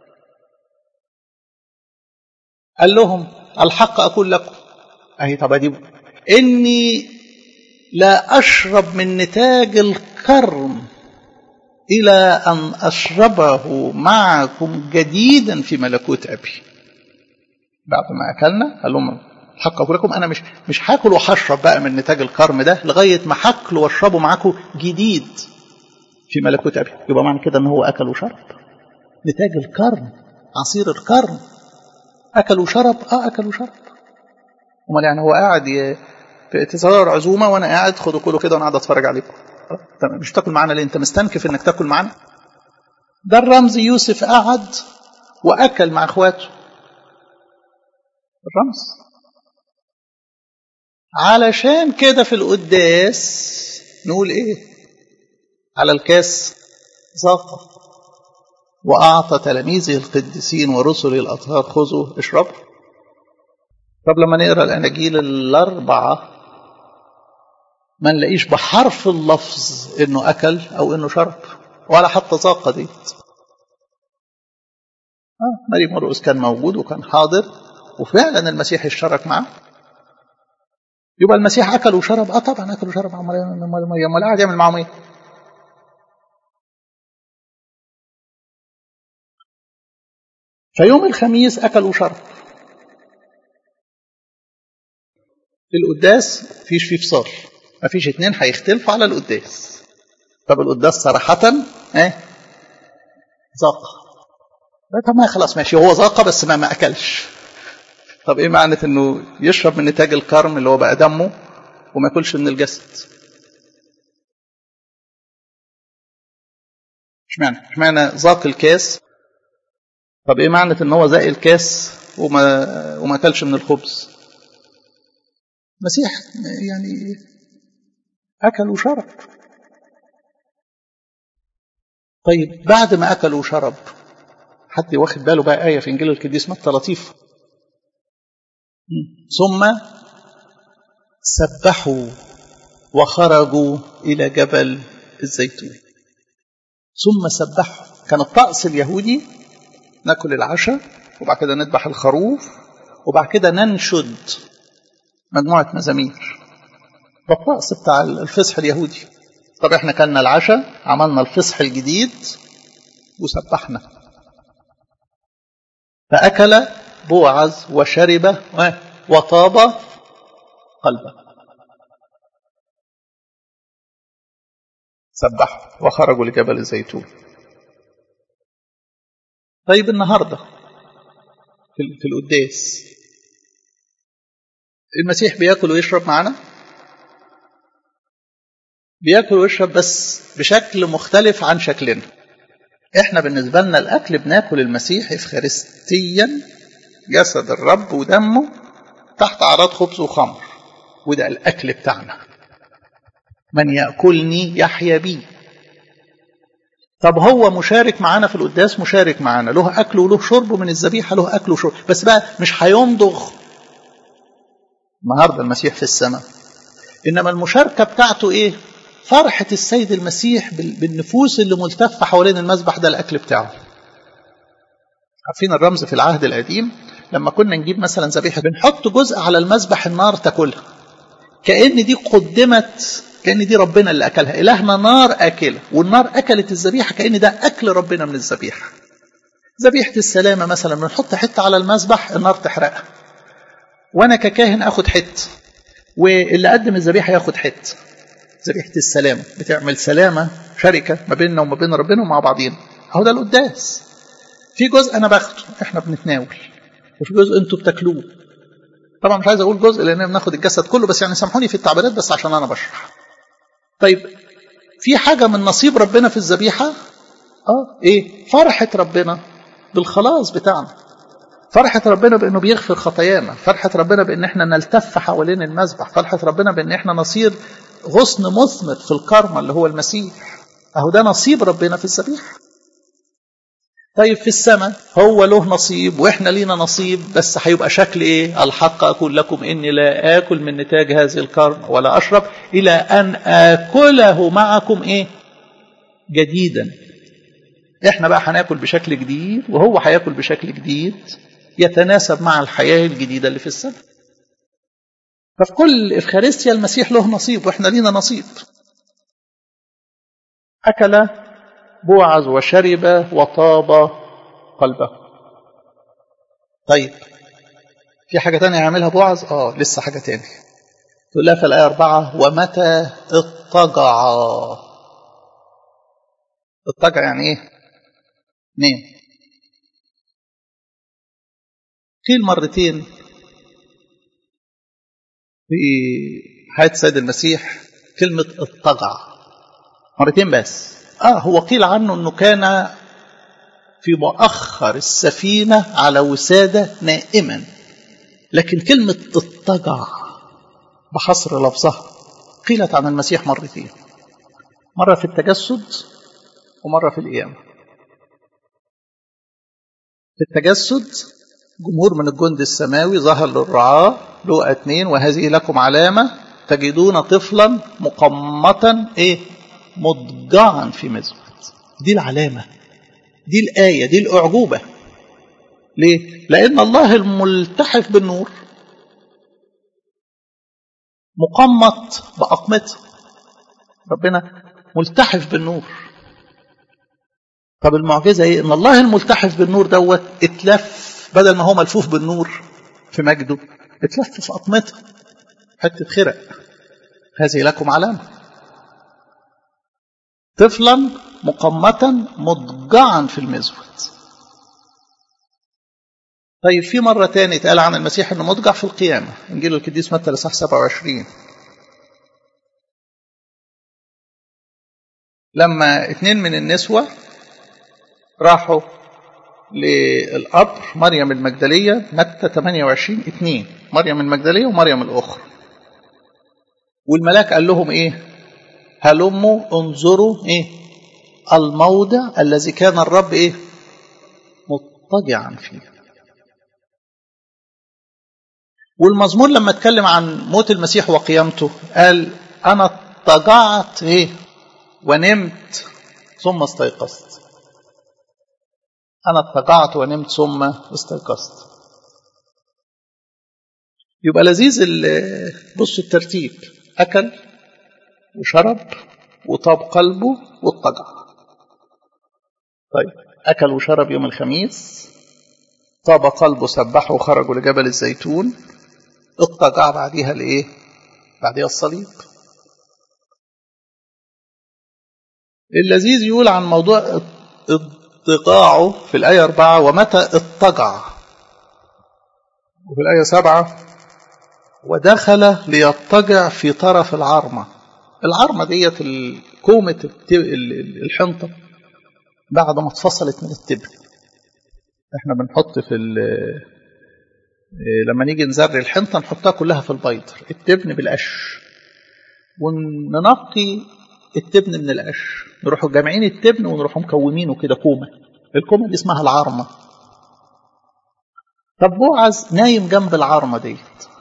قال لهم الحق اقول لكم اهي طب ادي إني لا أشرب من نتاج الكرم إلى أن أشربه معكم جديدا في ملكوت أبي بعد ما أكلنا قال لهم الحق أقول لكم أنا مش مش هاكل وهشرب بقى من نتاج الكرم ده لغاية ما هاكل واشربه معاكم جديد في ملكوت أبي يبقى معنى كده إن هو أكل وشرب نتاج الكرم عصير الكرم أكل وشرب أه أكل وشرب امال يعني هو قاعد ي... تظهر عزومه وانا قاعد خدوا كله كده وانا قاعد اتفرج عليكم طب مش تاكل معانا ليه انت مستنكف انك تاكل معانا ده الرمز يوسف قعد واكل مع اخواته الرمز علشان كده في القداس نقول ايه على الكاس ظاقة وأعطى تلاميذه القديسين ورسله الأطهار خذوا اشربوا طب لما نقرا الأناجيل الأربعة ما نلاقيش بحرف اللفظ إنه أكل أو إنه شرب ولا حتى ذاق ديت آه ماري مرقس كان موجود وكان حاضر وفعلا المسيح اشترك معه يبقى المسيح اكل وشرب اه طبعا اكل وشرب امال امال قاعد يعمل معاهم ايه فيوم الخميس اكل وشرب في القداس فيش فيه فصال ما فيش اتنين هيختلفوا على القداس طب القداس صراحة ايه ذاق طب ما خلاص ماشي هو ذاق بس ما ما اكلش طب ايه معنى انه يشرب من نتاج الكرم اللي هو بقى دمه وما ياكلش من الجسد اشمعنى اشمعنى ذاق الكاس طب ايه معنى ان هو ذاق الكاس وما وما اكلش من الخبز المسيح يعني اكل وشرب طيب بعد ما اكل وشرب حد واخد باله بقى ايه في انجيل القديس متى لطيف ثم سبحوا وخرجوا إلى جبل الزيتون ثم سبحوا كان الطقس اليهودي ناكل العشاء وبعد كده نذبح الخروف وبعد كده ننشد مجموعة مزامير ده الطقس بتاع الفصح اليهودي طب احنا كلنا العشاء عملنا الفصح الجديد وسبحنا فأكل بوعز وشرب وطاب قلبه سبحوا وخرجوا لجبل الزيتون طيب النهارده في القداس المسيح بياكل ويشرب معانا بياكل ويشرب بس بشكل مختلف عن شكلنا احنا بالنسبه لنا الاكل بناكل المسيح افخارستيا جسد الرب ودمه تحت أعراض خبز وخمر وده الأكل بتاعنا من يأكلني يحيا بي طب هو مشارك معانا في القداس مشارك معانا له أكل وله شرب من الذبيحة له أكل وشرب بس بقى مش هيمضغ النهاردة المسيح في السماء إنما المشاركة بتاعته إيه فرحة السيد المسيح بالنفوس اللي ملتفة حوالين المذبح ده الأكل بتاعه عارفين الرمز في العهد القديم لما كنا نجيب مثلا ذبيحه بنحط جزء على المذبح النار تاكلها كأن دي قدمت كأن دي ربنا اللي أكلها إلهنا نار أكلة والنار أكلت الذبيحة كأن ده أكل ربنا من الذبيحة ذبيحة السلامة مثلا بنحط حتة على المذبح النار تحرقها وأنا ككاهن أخد حتة واللي قدم الذبيحة ياخد حتة ذبيحة السلامة بتعمل سلامة شركة ما بيننا وما بين ربنا ومع بعضينا أهو ده القداس في جزء أنا باخده إحنا بنتناول وفي جزء أنتوا بتاكلوه طبعا مش عايز أقول جزء لأن بناخد الجسد كله بس يعني سامحوني في التعبيرات بس عشان أنا بشرح طيب في حاجة من نصيب ربنا في الذبيحة اه ايه فرحة ربنا بالخلاص بتاعنا فرحة ربنا بأنه بيغفر خطايانا فرحة ربنا بأن احنا نلتف حوالين المذبح فرحة ربنا بأن احنا نصير غصن مثمر في الكرمة اللي هو المسيح أهو ده نصيب ربنا في الذبيحة طيب في السماء هو له نصيب واحنا لينا نصيب بس هيبقى شكل ايه الحق اقول لكم اني لا اكل من نتاج هذه الكرم ولا اشرب الى ان اكله معكم ايه جديدا احنا بقى هناكل بشكل جديد وهو هياكل بشكل جديد يتناسب مع الحياه الجديده اللي في السماء ففي كل افخارستيا المسيح له نصيب واحنا لينا نصيب اكل بوعز وشرب وطاب قلبه طيب في حاجة تانية يعملها بوعز اه لسه حاجة تانية تقول لها في الآية أربعة ومتى اضطجع اضطجع يعني ايه نام قيل مرتين في حياة السيد المسيح كلمة اضطجع مرتين بس آه هو قيل عنه أنه كان في مؤخر السفينة على وسادة نائما لكن كلمة اضطجع بحصر لفظها قيلت عن المسيح مرتين مرة في التجسد ومرة في القيامة في التجسد جمهور من الجند السماوي ظهر للرعاة لقى اتنين وهذه لكم علامة تجدون طفلا مقمطا ايه مضجعا في مزود دي العلامة دي الآية دي الأعجوبة ليه؟ لأن الله الملتحف بالنور مقمط بأقمته ربنا ملتحف بالنور طب المعجزة ايه ان الله الملتحف بالنور دوت اتلف بدل ما هو ملفوف بالنور في مجده اتلف في أطمته حتة خرق هذه لكم علامة طفلا مقمتا مضجعا في المزود طيب في مرة تاني اتقال عن المسيح انه مضجع في القيامة انجيل القديس متى الاصحاح 27 لما اتنين من النسوة راحوا للقبر مريم المجدلية متى 28 اتنين مريم المجدلية ومريم الأخرى والملاك قال لهم ايه هلموا انظروا ايه الموضع الذي كان الرب ايه مضطجعا فيه والمزمور لما اتكلم عن موت المسيح وقيامته قال انا اضطجعت ايه ونمت ثم استيقظت انا اضطجعت ونمت ثم استيقظت يبقى لذيذ بصوا الترتيب اكل وشرب وطاب قلبه واضطجع طيب اكل وشرب يوم الخميس طاب قلبه سبحه وخرجوا لجبل الزيتون اضطجع بعديها لايه بعديها الصليب اللذيذ يقول عن موضوع اضطجاعه في الآية أربعة ومتى اضطجع وفي الآية سبعة ودخل ليضطجع في طرف العرمة العرمة ديت كومة الحنطة بعد ما اتفصلت من التبن احنا بنحط في لما نيجي نزري الحنطة نحطها كلها في البيضر التبن بالقش وننقي التبن من القش نروحوا جامعين التبن ونروحوا مكومينه كده كومة الكومة دي اسمها العرمة طب بوعز نايم جنب العرمة ديت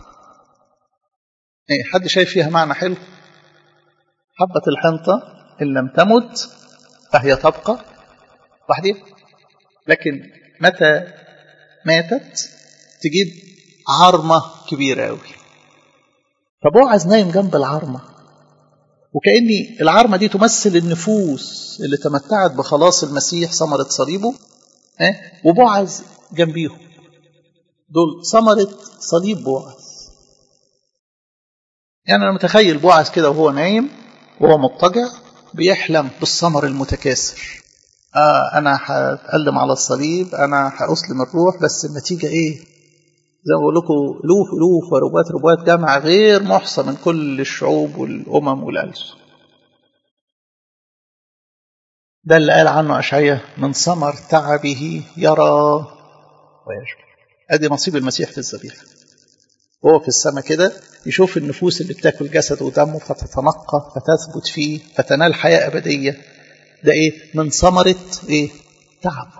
ايه حد شايف فيها معنى حلو حبة الحنطة إن لم تمت فهي تبقى وحدها لكن متى ماتت تجيب عرمة كبيرة أوي فبوعز نايم جنب العرمة وكأني العرمة دي تمثل النفوس اللي تمتعت بخلاص المسيح ثمرة صليبه اه؟ وبوعز جنبيهم دول ثمرة صليب بوعز يعني أنا متخيل بوعز كده وهو نايم وهو مضطجع بيحلم بالثمر المتكاثر آه أنا هتقلم على الصليب أنا هأسلم الروح بس النتيجة إيه زي ما بقول لكم ألوف ألوف وربوات ربوات جمع غير محصى من كل الشعوب والأمم والألسن ده اللي قال عنه أشعية من ثمر تعبه يرى ويشبع أدي نصيب المسيح في الذبيحة هو في السماء كده يشوف النفوس اللي بتاكل جسده ودمه فتتنقى فتثبت فيه فتنال حياة أبدية ده إيه من ثمرة إيه تعب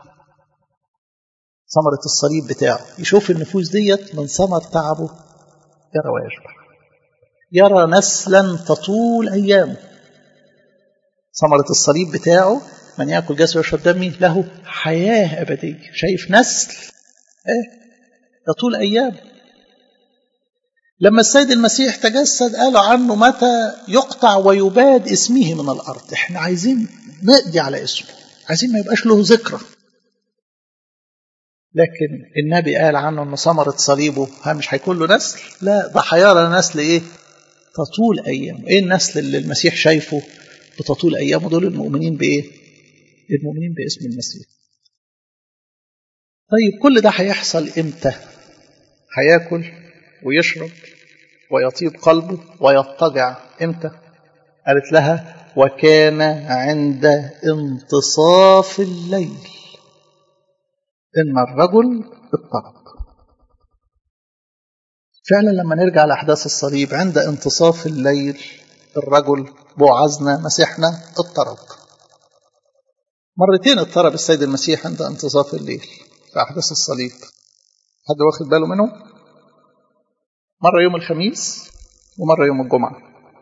ثمرة الصليب بتاعه يشوف النفوس ديت من ثمر تعبه يرى ويشبع يرى نسلا تطول أيامه ثمرة الصليب بتاعه من يأكل جسد ويشرب دمي له حياة أبدية شايف نسل إيه يطول أيامه لما السيد المسيح تجسد قالوا عنه متى يقطع ويباد اسمه من الأرض احنا عايزين نقضي على اسمه عايزين ما يبقاش له ذكرى لكن النبي قال عنه ان ثمرة صليبه ها مش هيكون له نسل لا ده هيرى نسل ايه تطول ايامه ايه النسل اللي المسيح شايفه بتطول ايامه دول المؤمنين بايه المؤمنين باسم المسيح طيب كل ده هيحصل امتى هياكل ويشرب ويطيب قلبه ويضطجع امتى قالت لها وكان عند انتصاف الليل ان الرجل اضطرب فعلا لما نرجع لاحداث الصليب عند انتصاف الليل الرجل بوعزنا مسيحنا اضطرب مرتين اضطرب السيد المسيح عند انتصاف الليل في أحداث الصليب حد واخد باله منه مرة يوم الخميس ومرة يوم الجمعة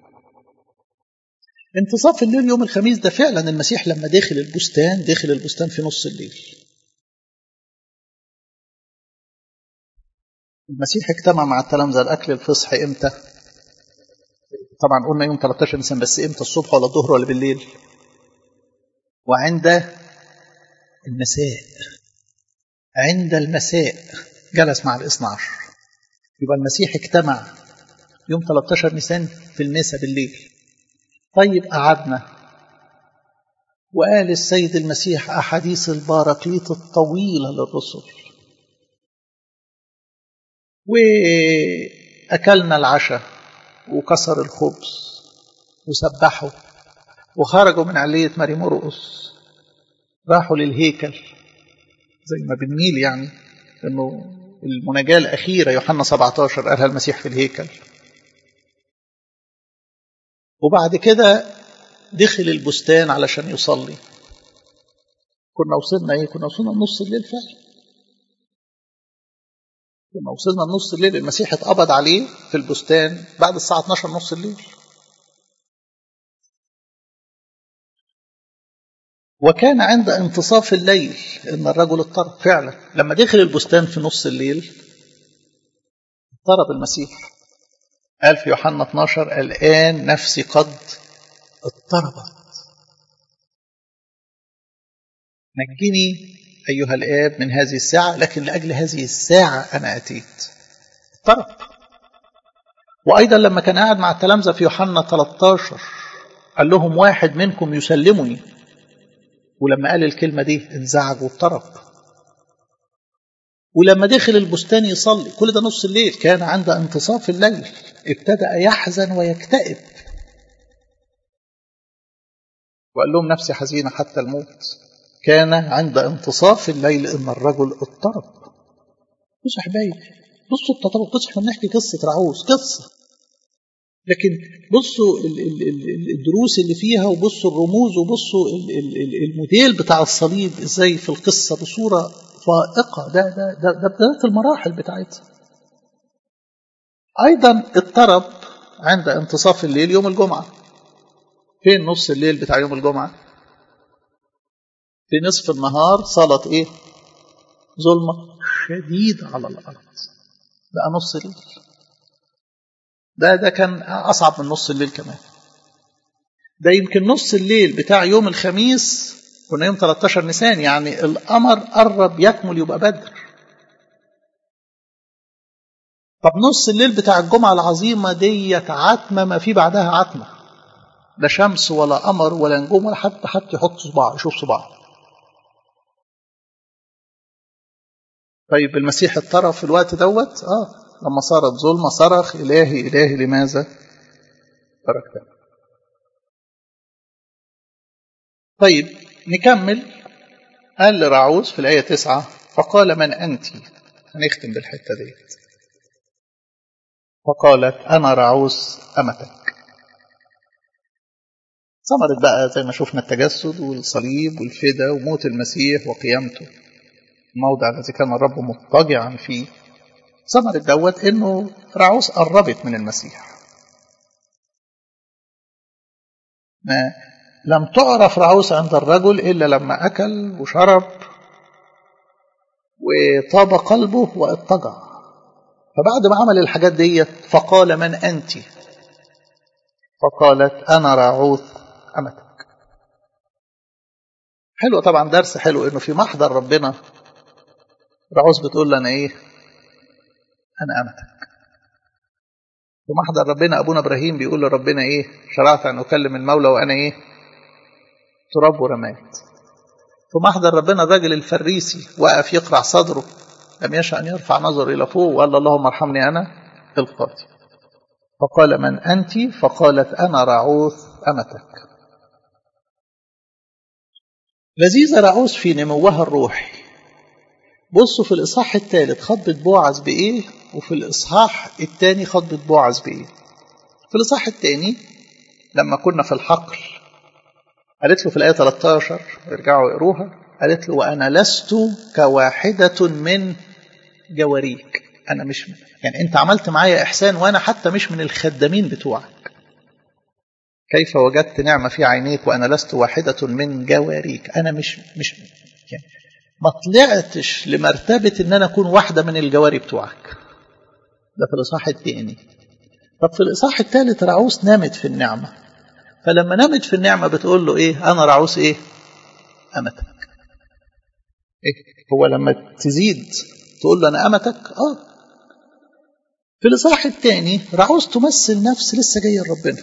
انتصاف الليل يوم الخميس ده فعلا المسيح لما دخل البستان دخل البستان في نص الليل المسيح اجتمع مع التلامذة الأكل الفصح إمتى؟ طبعا قلنا يوم 13 نيسان بس إمتى الصبح ولا الظهر ولا بالليل؟ وعند المساء عند المساء جلس مع الاثنى عشر يبقى المسيح اجتمع يوم 13 نيسان في المساء بالليل طيب قعدنا وقال السيد المسيح أحاديث الباراكليت الطويلة للرسل وأكلنا العشاء وكسر الخبز وسبحوا وخرجوا من علية ماري مرقس راحوا للهيكل زي ما بنميل يعني انه المناجاة الأخيرة يوحنا 17 قالها المسيح في الهيكل وبعد كده دخل البستان علشان يصلي كنا وصلنا ايه كنا وصلنا نص الليل فعلا كنا وصلنا نص الليل المسيح اتقبض عليه في البستان بعد الساعة 12 نص الليل وكان عند انتصاف الليل ان الرجل اضطرب فعلا لما دخل البستان في نص الليل اضطرب المسيح قال في يوحنا 12 الآن نفسي قد اضطربت نجني أيها الآب من هذه الساعة لكن لأجل هذه الساعة أنا أتيت اضطرب وأيضا لما كان قاعد مع التلامذة في يوحنا 13 قال لهم واحد منكم يسلمني ولما قال الكلمة دي انزعج واضطرب ولما دخل البستان يصلي كل ده نص الليل كان عند انتصاف الليل ابتدأ يحزن ويكتئب وقال لهم نفسي حزينة حتى الموت كان عند انتصاف الليل ان الرجل اضطرب بصوا حبايبي بصوا التطرب بصوا احنا بنحكي قصة رعوز قصة لكن بصوا الدروس اللي فيها وبصوا الرموز وبصوا الموديل بتاع الصليب ازاي في القصة بصورة فائقة ده ده ده, ده بداية المراحل بتاعتها أيضا اضطرب عند انتصاف الليل يوم الجمعة فين نص الليل بتاع يوم الجمعة في نصف النهار صلاة ايه ظلمة شديدة على الأرض بقى نص الليل ده ده كان أصعب من نص الليل كمان ده يمكن نص الليل بتاع يوم الخميس كنا يوم 13 نيسان يعني القمر قرب يكمل يبقى بدر طب نص الليل بتاع الجمعة العظيمة ديت عتمة ما في بعدها عتمة لا شمس ولا قمر ولا نجوم ولا حتى حتى يحط صباعه يشوف صباعه طيب المسيح اضطرب في الوقت دوت اه لما صارت ظلمة صرخ إلهي إلهي لماذا تركتني طيب نكمل قال لرعوز في الآية تسعة فقال من أنت هنختم بالحتة ديت فقالت أنا رعوز أمتك ثمرت بقى زي ما شفنا التجسد والصليب والفدا وموت المسيح وقيامته الموضع الذي كان الرب مضطجعا فيه ثمرت دوت انه رعوز قربت من المسيح ما لم تعرف رعوس عند الرجل إلا لما أكل وشرب وطاب قلبه واضطجع فبعد ما عمل الحاجات ديت فقال من أنت فقالت أنا راعوث أمتك حلو طبعا درس حلو إنه في محضر ربنا رعوث بتقول لنا إيه أنا أمتك في محضر ربنا أبونا إبراهيم بيقول لربنا إيه شرعت أن أكلم المولى وأنا إيه تراب ورماد في محضر ربنا الراجل الفريسي وقف يقرع صدره لم يشأ أن يرفع نظر إلى فوق وقال اللهم ارحمني أنا القاضي فقال من أنت فقالت أنا رعوث أمتك لذيذة رعوث في نموها الروحي بصوا في الإصحاح الثالث خطبة بوعز بإيه وفي الإصحاح الثاني خطبة بوعز بإيه في الإصحاح الثاني لما كنا في الحقل قالت له في الآية 13 ارجعوا اقروها قالت له وأنا لست كواحدة من جواريك أنا مش يعني أنت عملت معايا إحسان وأنا حتى مش من الخدامين بتوعك كيف وجدت نعمة في عينيك وأنا لست واحدة من جواريك أنا مش مش يعني ما طلعتش لمرتبة إن أنا أكون واحدة من الجواري بتوعك ده في الإصحاح الثاني طب في الإصحاح الثالث رعوس نامت في النعمة فلما نامت في النعمة بتقول له إيه أنا رعوس إيه أمتك إيه هو لما تزيد تقول له أنا أمتك آه في الإصحاح الثاني رعوس تمثل نفس لسه جاية لربنا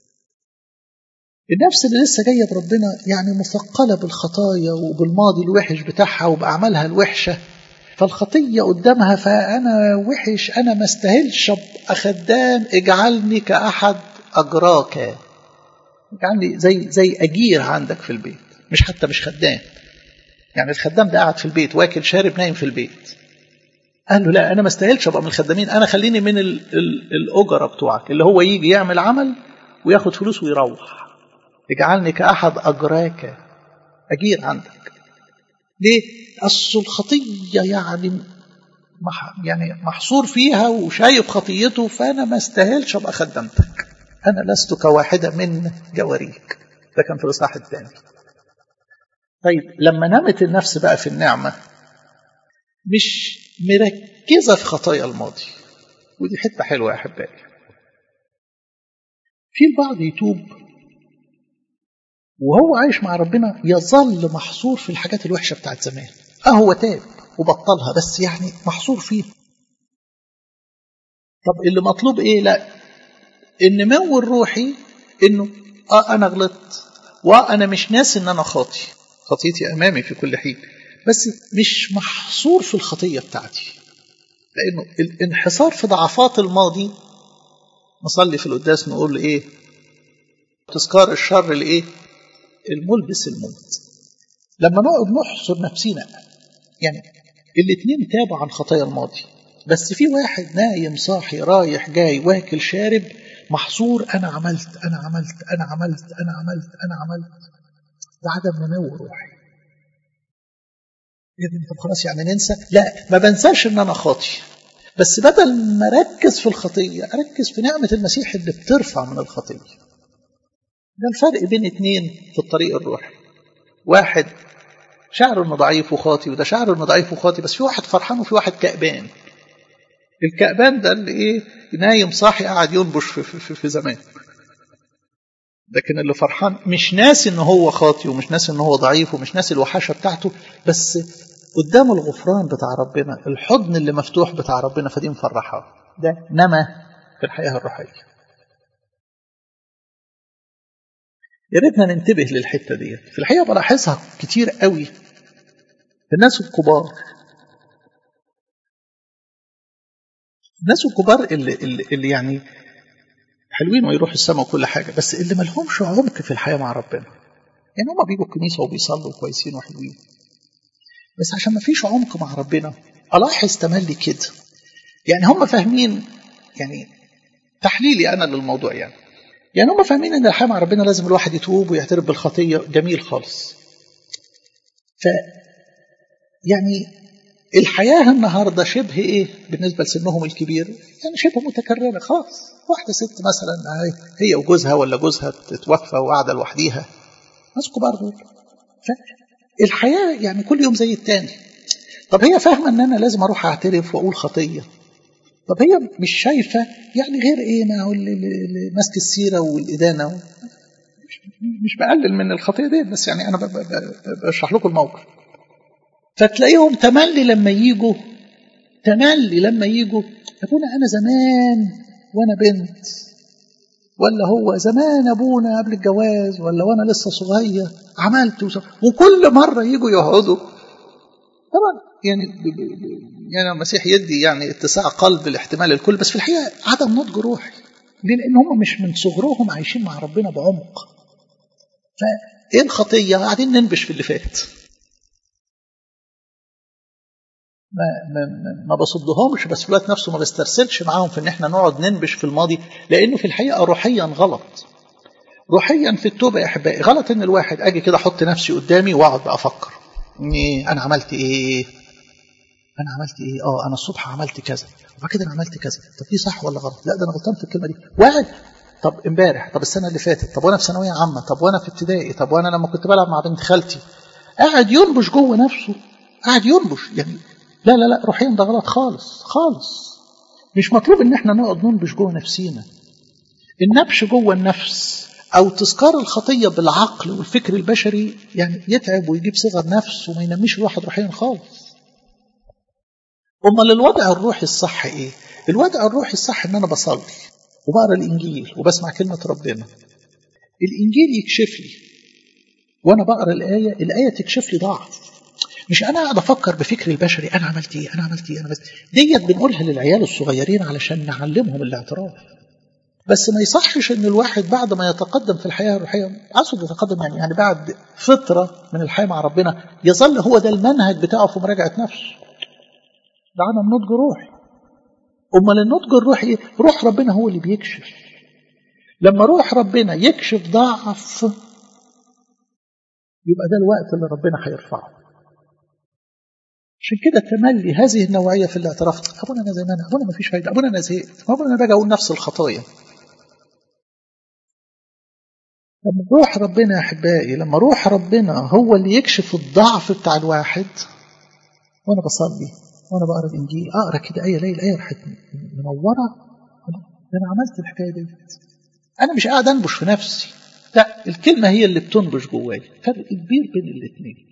النفس اللي لسه جايه بربنا يعني مثقله بالخطايا وبالماضي الوحش بتاعها وباعمالها الوحشه فالخطيه قدامها فانا وحش انا ما استاهلش ابقى خدام اجعلني كاحد اجراك اجعلني زي زي اجير عندك في البيت مش حتى مش خدام يعني الخدام ده قاعد في البيت واكل شارب نايم في البيت قال له لا انا ما استاهلش ابقى من الخدامين انا خليني من ال ال الاجره بتوعك اللي هو يجي يعمل عمل وياخد فلوس ويروح اجعلني كأحد أجراك أجير عندك ليه؟ أصل الخطية يعني مح يعني محصور فيها وشايف خطيته فأنا ما استاهلش أبقى خدمتك أنا لست كواحدة من جواريك ده كان في الإصحاح الثاني طيب لما نامت النفس بقى في النعمة مش مركزة في خطايا الماضي ودي حتة حلوة يا أحبائي في البعض يتوب وهو عايش مع ربنا يظل محصور في الحاجات الوحشه بتاعت زمان اه هو تاب وبطلها بس يعني محصور فيها طب اللي مطلوب ايه لا النمو الروحي انه اه انا غلطت وانا مش ناسي ان انا خاطي خطيتي امامي في كل حين بس مش محصور في الخطيه بتاعتي لانه الانحصار في ضعفات الماضي نصلي في القداس نقول ايه تذكار الشر لايه الملبس الموت لما نقعد نحصر نفسينا يعني الاثنين تابوا عن خطايا الماضي بس في واحد نايم صاحي رايح جاي واكل شارب محصور انا عملت انا عملت انا عملت انا عملت انا عملت ده عدم نمو روحي طب خلاص يعني ننسى لا ما بنساش ان انا خاطي بس بدل ما اركز في الخطيه اركز في نعمه المسيح اللي بترفع من الخطيه ده الفرق بين اتنين في الطريق الروحي واحد شعره انه ضعيف وخاطي وده شعره انه ضعيف وخاطي بس في واحد فرحان وفي واحد كأبان الكأبان ده اللي ايه نايم صاحي قاعد ينبش في, في, في, في زمان لكن اللي فرحان مش ناسي ان هو خاطي ومش ناسي ان هو ضعيف ومش ناسي الوحشه بتاعته بس قدام الغفران بتاع ربنا الحضن اللي مفتوح بتاع ربنا فدي مفرحه ده نما في الحياه الروحيه يا ريتنا ننتبه للحته ديت في الحقيقه بلاحظها كتير قوي في الناس الكبار الناس الكبار اللي, اللي, اللي يعني حلوين ويروحوا السماء وكل حاجه بس اللي ما لهمش عمق في الحياه مع ربنا يعني هم بيجوا الكنيسه وبيصلوا كويسين وحلوين بس عشان ما فيش عمق مع ربنا الاحظ تملي كده يعني هم فاهمين يعني تحليلي انا للموضوع يعني يعني هم فاهمين ان الحياه مع ربنا لازم الواحد يتوب ويعترف بالخطيه جميل خالص ف يعني الحياه النهارده شبه ايه بالنسبه لسنهم الكبير يعني شبه متكرره خلاص واحده ست مثلا هي وجوزها ولا جوزها تتوفى وقاعده لوحديها ناس كبار دول الحياه يعني كل يوم زي التاني طب هي فاهمه ان انا لازم اروح اعترف واقول خطيه طب هي مش شايفة يعني غير ايه ما هو ماسك السيرة والإدانة مش, مش بقلل من الخطية دي بس يعني أنا بشرح لكم الموقف فتلاقيهم تملي لما يجوا تملي لما يجوا يقول أنا زمان وأنا بنت ولا هو زمان أبونا قبل الجواز ولا وأنا لسه صغير عملت وصف. وكل مرة يجوا يقعدوا طبعا يعني يعني المسيح يدي يعني اتساع قلب لاحتمال الكل بس في الحقيقه عدم نضج روحي ليه؟ لان هم مش من صغرهم عايشين مع ربنا بعمق فايه الخطيه قاعدين ننبش في اللي فات ما ما ما بصدهمش بس في الوقت نفسه ما بسترسلش معاهم في ان احنا نقعد ننبش في الماضي لانه في الحقيقه روحيا غلط روحيا في التوبه يا احبائي غلط ان الواحد اجي كده احط نفسي قدامي واقعد بقى افكر إيه انا عملت ايه انا عملت ايه اه انا الصبح عملت كذا وبعد كده انا عملت كذا طب دي صح ولا غلط لا ده انا غلطان في الكلمه دي واحد طب امبارح طب السنه اللي فاتت طب وانا في ثانويه عامه طب وانا في ابتدائي طب وانا لما كنت بلعب مع بنت خالتي قاعد ينبش جوه نفسه قاعد ينبش يعني لا لا لا روحيا ده غلط خالص خالص مش مطلوب ان احنا نقعد ننبش جوه نفسينا النبش جوه النفس او تذكار الخطيه بالعقل والفكر البشري يعني يتعب ويجيب صغر نفس وما ينميش الواحد روحيا خالص امال الوضع الروحي الصح ايه الوضع الروحي الصح ان انا بصلي وبقرا الانجيل وبسمع كلمه ربنا الانجيل يكشف لي وانا بقرا الايه الايه تكشف لي ضعف مش انا قاعد افكر بفكري البشري انا عملت ايه انا عملت ايه انا عملت ديت بنقولها للعيال الصغيرين علشان نعلمهم الاعتراف بس ما يصحش ان الواحد بعد ما يتقدم في الحياه الروحيه اقصد يتقدم يعني يعني بعد فتره من الحياه مع ربنا يظل هو ده المنهج بتاعه في مراجعه نفسه ده عدم نضج روحي امال النضج الروحي ايه روح ربنا هو اللي بيكشف لما روح ربنا يكشف ضعف يبقى ده الوقت اللي ربنا هيرفعه عشان كده تملي هذه النوعيه في الاعتراف ابونا انا زي ما انا ابونا ما فيش فايده ابونا انا زهقت ابونا انا باجي اقول نفس الخطايا لما روح ربنا يا احبائي لما روح ربنا هو اللي يكشف الضعف بتاع الواحد وانا بصلي وانا بقرا الانجيل اقرا كده ايه الاقي الايه راحت منوره ده انا عملت الحكايه دي انا مش قاعد انبش في نفسي لا الكلمه هي اللي بتنبش جوايا فرق كبير بين الاثنين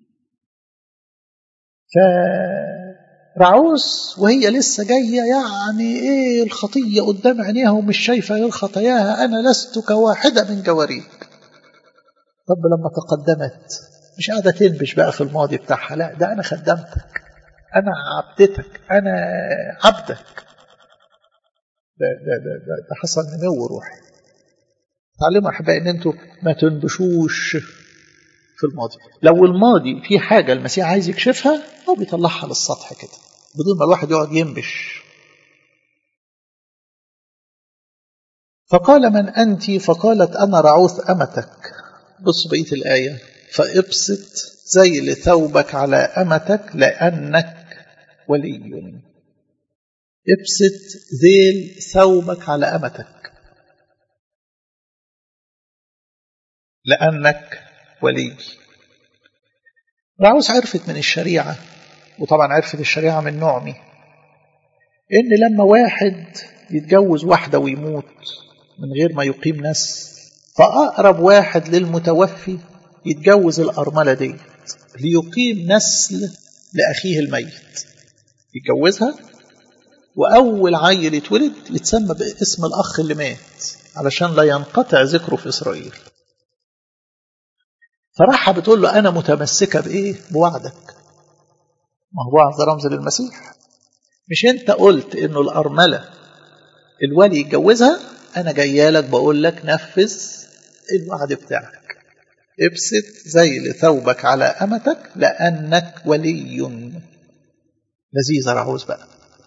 فرعوس وهي لسه جاية يعني ايه الخطية قدام عينيها ومش شايفة غير خطاياها أنا لست كواحدة من جواريك رب لما تقدمت مش قاعدة تنبش بقى في الماضي بتاعها لا ده أنا خدمتك أنا عبدتك أنا عبدك ده, ده, ده, ده, ده حصل نمو روحي تعلموا أحبائي إن أنتوا ما تنبشوش في الماضي لو الماضي في حاجة المسيح عايز يكشفها هو بيطلعها للسطح كده بدون ما الواحد يقعد ينبش فقال من أنت فقالت أنا رعوث أمتك بص بقية الآية فابسط زي ثوبك على أمتك لأنك ولي ابسط ذيل ثوبك على أمتك لأنك ولي رعوس عرفت من الشريعة وطبعا عرفت الشريعة من نعمي إن لما واحد يتجوز واحدة ويموت من غير ما يقيم نسل فأقرب واحد للمتوفي يتجوز الأرملة دي ليقيم نسل لأخيه الميت يتجوزها وأول عيل يتولد يتسمى باسم الأخ اللي مات علشان لا ينقطع ذكره في إسرائيل فراح بتقول له أنا متمسكة بإيه؟ بوعدك ما هو وعد رمز للمسيح مش أنت قلت إنه الأرملة الولي يتجوزها أنا جاية لك بقول لك نفذ الوعد بتاعك ابسط زي ثوبك على أمتك لأنك ولي لذيذة رعوز بقى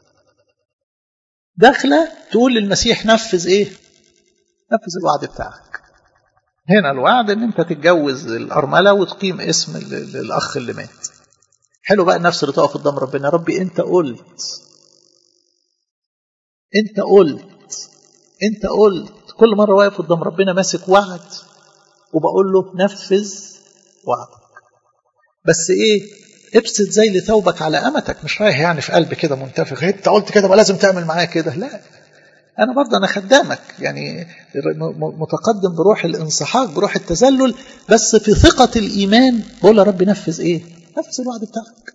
داخلة تقول للمسيح نفذ إيه؟ نفذ الوعد بتاعك هنا الوعد ان انت تتجوز الارمله وتقيم اسم الاخ اللي مات حلو بقى النفس اللي تقف قدام ربنا يا ربي انت قلت انت قلت انت قلت كل مره واقف قدام ربنا ماسك وعد وبقول له نفذ وعدك بس ايه ابسط زي لثوبك على امتك مش رايح يعني في قلب كده منتفخ انت قلت كده ما لازم تعمل معايا كده لا أنا برضه أنا خدامك يعني متقدم بروح الانصحاق بروح التذلل بس في ثقة الإيمان بقول يا رب نفذ إيه؟ نفذ الوعد بتاعك.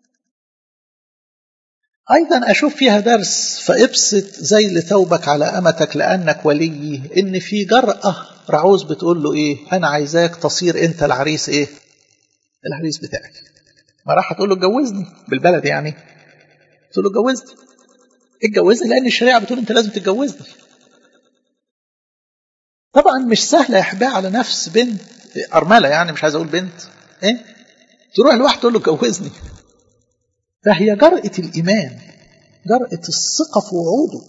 أيضا أشوف فيها درس فابسط زي لثوبك على أمتك لأنك ولي إن في جرأة رعوز بتقول له إيه؟ أنا عايزاك تصير أنت العريس إيه؟ العريس بتاعي. ما راح تقول له اتجوزني بالبلد يعني. تقول له اتجوزني. اتجوزني لان الشريعه بتقول انت لازم تتجوزني طبعا مش سهله يا احبائي على نفس بنت ارمله يعني مش عايز اقول بنت ايه تروح لواحد تقول له اتجوزني فهي جرأة الإيمان جرأة الثقة في وعوده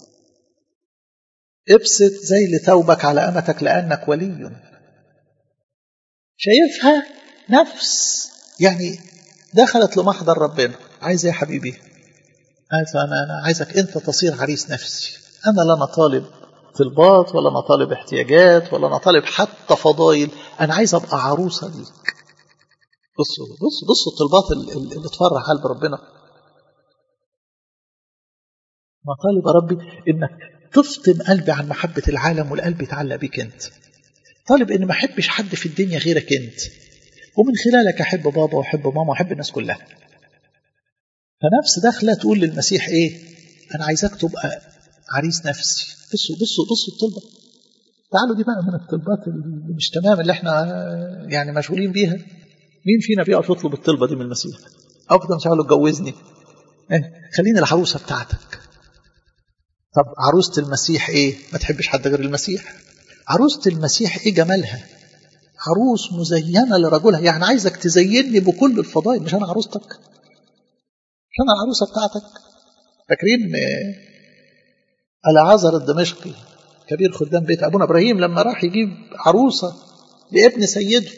ابسط زي لثوبك على أمتك لأنك ولي شايفها نفس يعني دخلت لمحضر ربنا عايز ايه يا حبيبي قالت له انا انا عايزك انت تصير عريس نفسي انا لا انا طالب طلبات ولا انا طالب احتياجات ولا انا طالب حتى فضايل انا عايز ابقى عروسه ليك بصوا بصوا بصوا الطلبات اللي تفرح قلب ربنا مطالب يا ربي انك تفطم قلبي عن محبه العالم والقلب يتعلق بيك انت طالب ان ما احبش حد في الدنيا غيرك انت ومن خلالك احب بابا واحب ماما واحب الناس كلها فنفس داخله تقول للمسيح ايه انا عايزاك تبقى عريس نفسي بصوا بصوا بصوا الطلبه تعالوا دي بقى من الطلبات اللي مش تمام اللي احنا يعني مشغولين بيها مين فينا بيقف يطلب الطلبه دي من المسيح افضل مش هقول اتجوزني إيه؟ خليني العروسه بتاعتك طب عروسه المسيح ايه ما تحبش حد غير المسيح عروسه المسيح ايه جمالها عروس مزينه لرجلها يعني عايزك تزينني بكل الفضائل مش انا عروستك مش انا العروسه بتاعتك فاكرين العازر الدمشقي كبير خدام بيت ابونا ابراهيم لما راح يجيب عروسه لابن سيده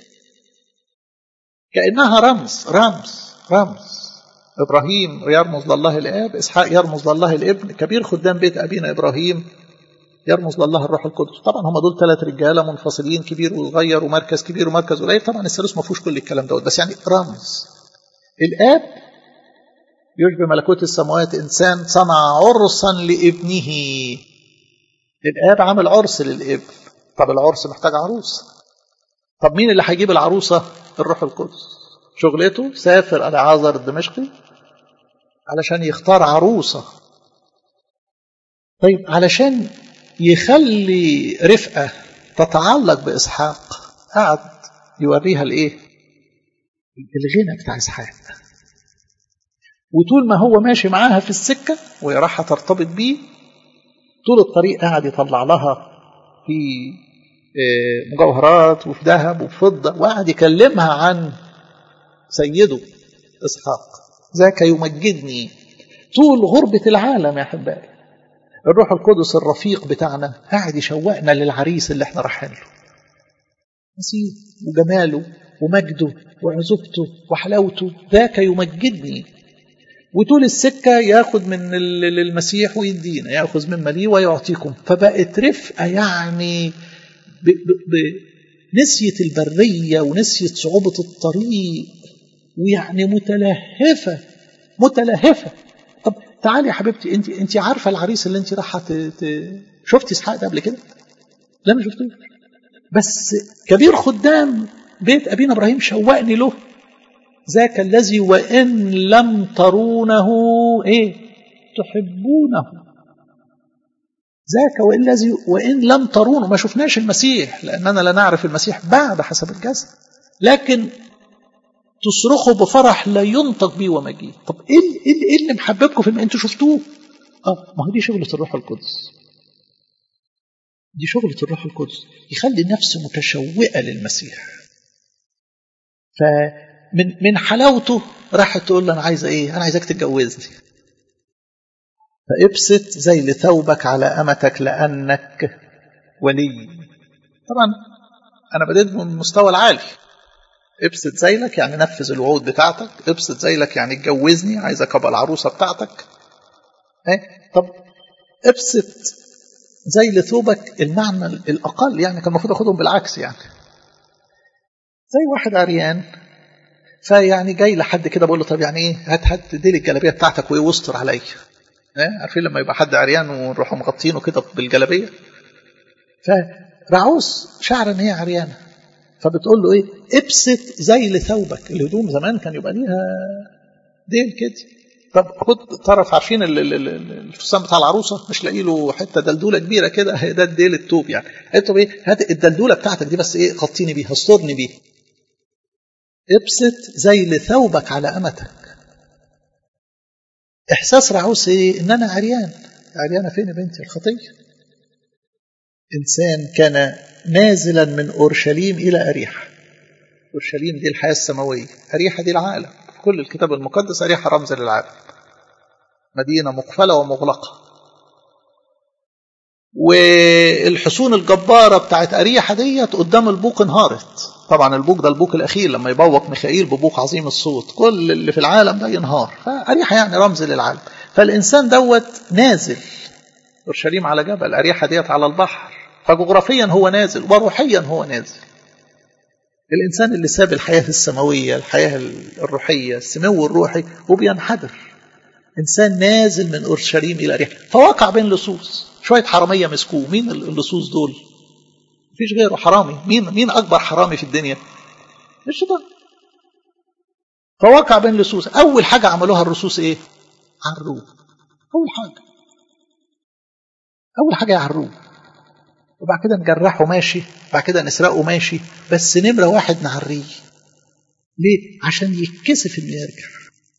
كانها رمز رمز رمز ابراهيم يرمز لله الاب اسحاق يرمز لله الابن كبير خدام بيت ابينا ابراهيم يرمز لله الروح القدس طبعا هم دول ثلاث رجاله منفصلين كبير وصغير ومركز كبير ومركز قليل طبعا الثالوث ما فيهوش كل الكلام دوت بس يعني رمز الاب يشبه ملكوت السماوات انسان صنع عرسا لابنه الاب عامل عرس للابن طب العرس محتاج عروس طب مين اللي هيجيب العروسه الروح القدس شغلته سافر العازر الدمشقي علشان يختار عروسه طيب علشان يخلي رفقه تتعلق باسحاق قعد يوريها الايه الغنى بتاع اسحاق وطول ما هو ماشي معاها في السكه وهي رايحه ترتبط بيه طول الطريق قاعد يطلع لها في مجوهرات وفي ذهب وفي فضه وقعد يكلمها عن سيده اسحاق ذاك يمجدني طول غربه العالم يا احبائي الروح القدس الرفيق بتاعنا قاعد يشوقنا للعريس اللي احنا رايحين له نسيه وجماله ومجده وعزوبته وحلاوته ذاك يمجدني وطول السكة ياخد من المسيح ويدينا ياخذ مما ليه ويعطيكم فبقت رفقة يعني ب ب ب نسيت البرية ونسيت صعوبة الطريق ويعني متلهفة متلهفة طب تعالي يا حبيبتي انت انت عارفة العريس اللي انت رايحة ت... شفتي اسحاق ده قبل كده؟ لا ما شفتوش بس كبير خدام بيت ابينا ابراهيم شوقني له ذاك الذي وإن لم ترونه إيه تحبونه ذاك وإن الذي وإن لم ترونه ما شفناش المسيح لأننا لا نعرف المسيح بعد حسب الجسد لكن تصرخوا بفرح لا ينطق به ومجيد طب ايه ايه اللي محببكم في انتوا شفتوه اه ما هو دي شغله الروح القدس دي شغله الروح القدس يخلي النفس متشوقه للمسيح فمن من حلاوته راحت تقول له انا عايزه ايه انا عايزاك تتجوزني فابسط زي ثوبك على امتك لانك ولي طبعا انا بديت من المستوى العالي ابسط زيلك يعني نفذ الوعود بتاعتك ابسط زيلك يعني اتجوزني عايزك ابقى العروسه بتاعتك ايه طب ابسط زي ثوبك المعنى الاقل يعني كان المفروض اخدهم بالعكس يعني زي واحد عريان فيعني جاي لحد كده بقول له طب يعني ايه هات هات دي الجلابيه بتاعتك وايه واستر عليا ايه عارفين لما يبقى حد عريان ونروحوا مغطينه كده بالجلابيه فرعوس شعر ان هي عريانه فبتقول له ايه ابسط زي لثوبك الهدوم زمان كان يبقى ليها ديل كده طب خد طرف عارفين الفستان بتاع العروسه مش لاقي له حته دلدوله كبيره كده هي ده الديل التوب يعني قلت له ايه هات الدلدوله بتاعتك دي بس ايه غطيني بيها استرني بيها ابسط زي لثوبك على امتك احساس رعوس ايه ان انا عريان عريانه فين يا بنتي الخطيه انسان كان نازلا من اورشليم الى اريحه اورشليم دي الحياه السماويه اريحه دي العالم في كل الكتاب المقدس اريحه رمز للعالم مدينه مقفله ومغلقه والحصون الجباره بتاعت اريحه ديت قدام البوق انهارت طبعا البوق ده البوق الأخير لما يبوق ميخائيل ببوق عظيم الصوت كل اللي في العالم ده ينهار فأريحة يعني رمز للعالم فالإنسان دوت نازل أورشليم على جبل أريحة ديت على البحر فجغرافيا هو نازل وروحيا هو نازل الإنسان اللي ساب الحياة السماوية الحياة الروحية السمو الروحي وبينحدر إنسان نازل من أورشليم إلى أريحة فوقع بين لصوص شوية حرامية مسكوه مين اللصوص دول مفيش غيره حرامي مين مين أكبر حرامي في الدنيا الشيطان فوقع بين لصوص أول حاجة عملوها الرصوص إيه عروه أول حاجة أول حاجة يعروه وبعد كده نجرحه ماشي بعد كده نسرقه ماشي بس نمرة واحد نعريه ليه؟ عشان يتكسف انه يرجع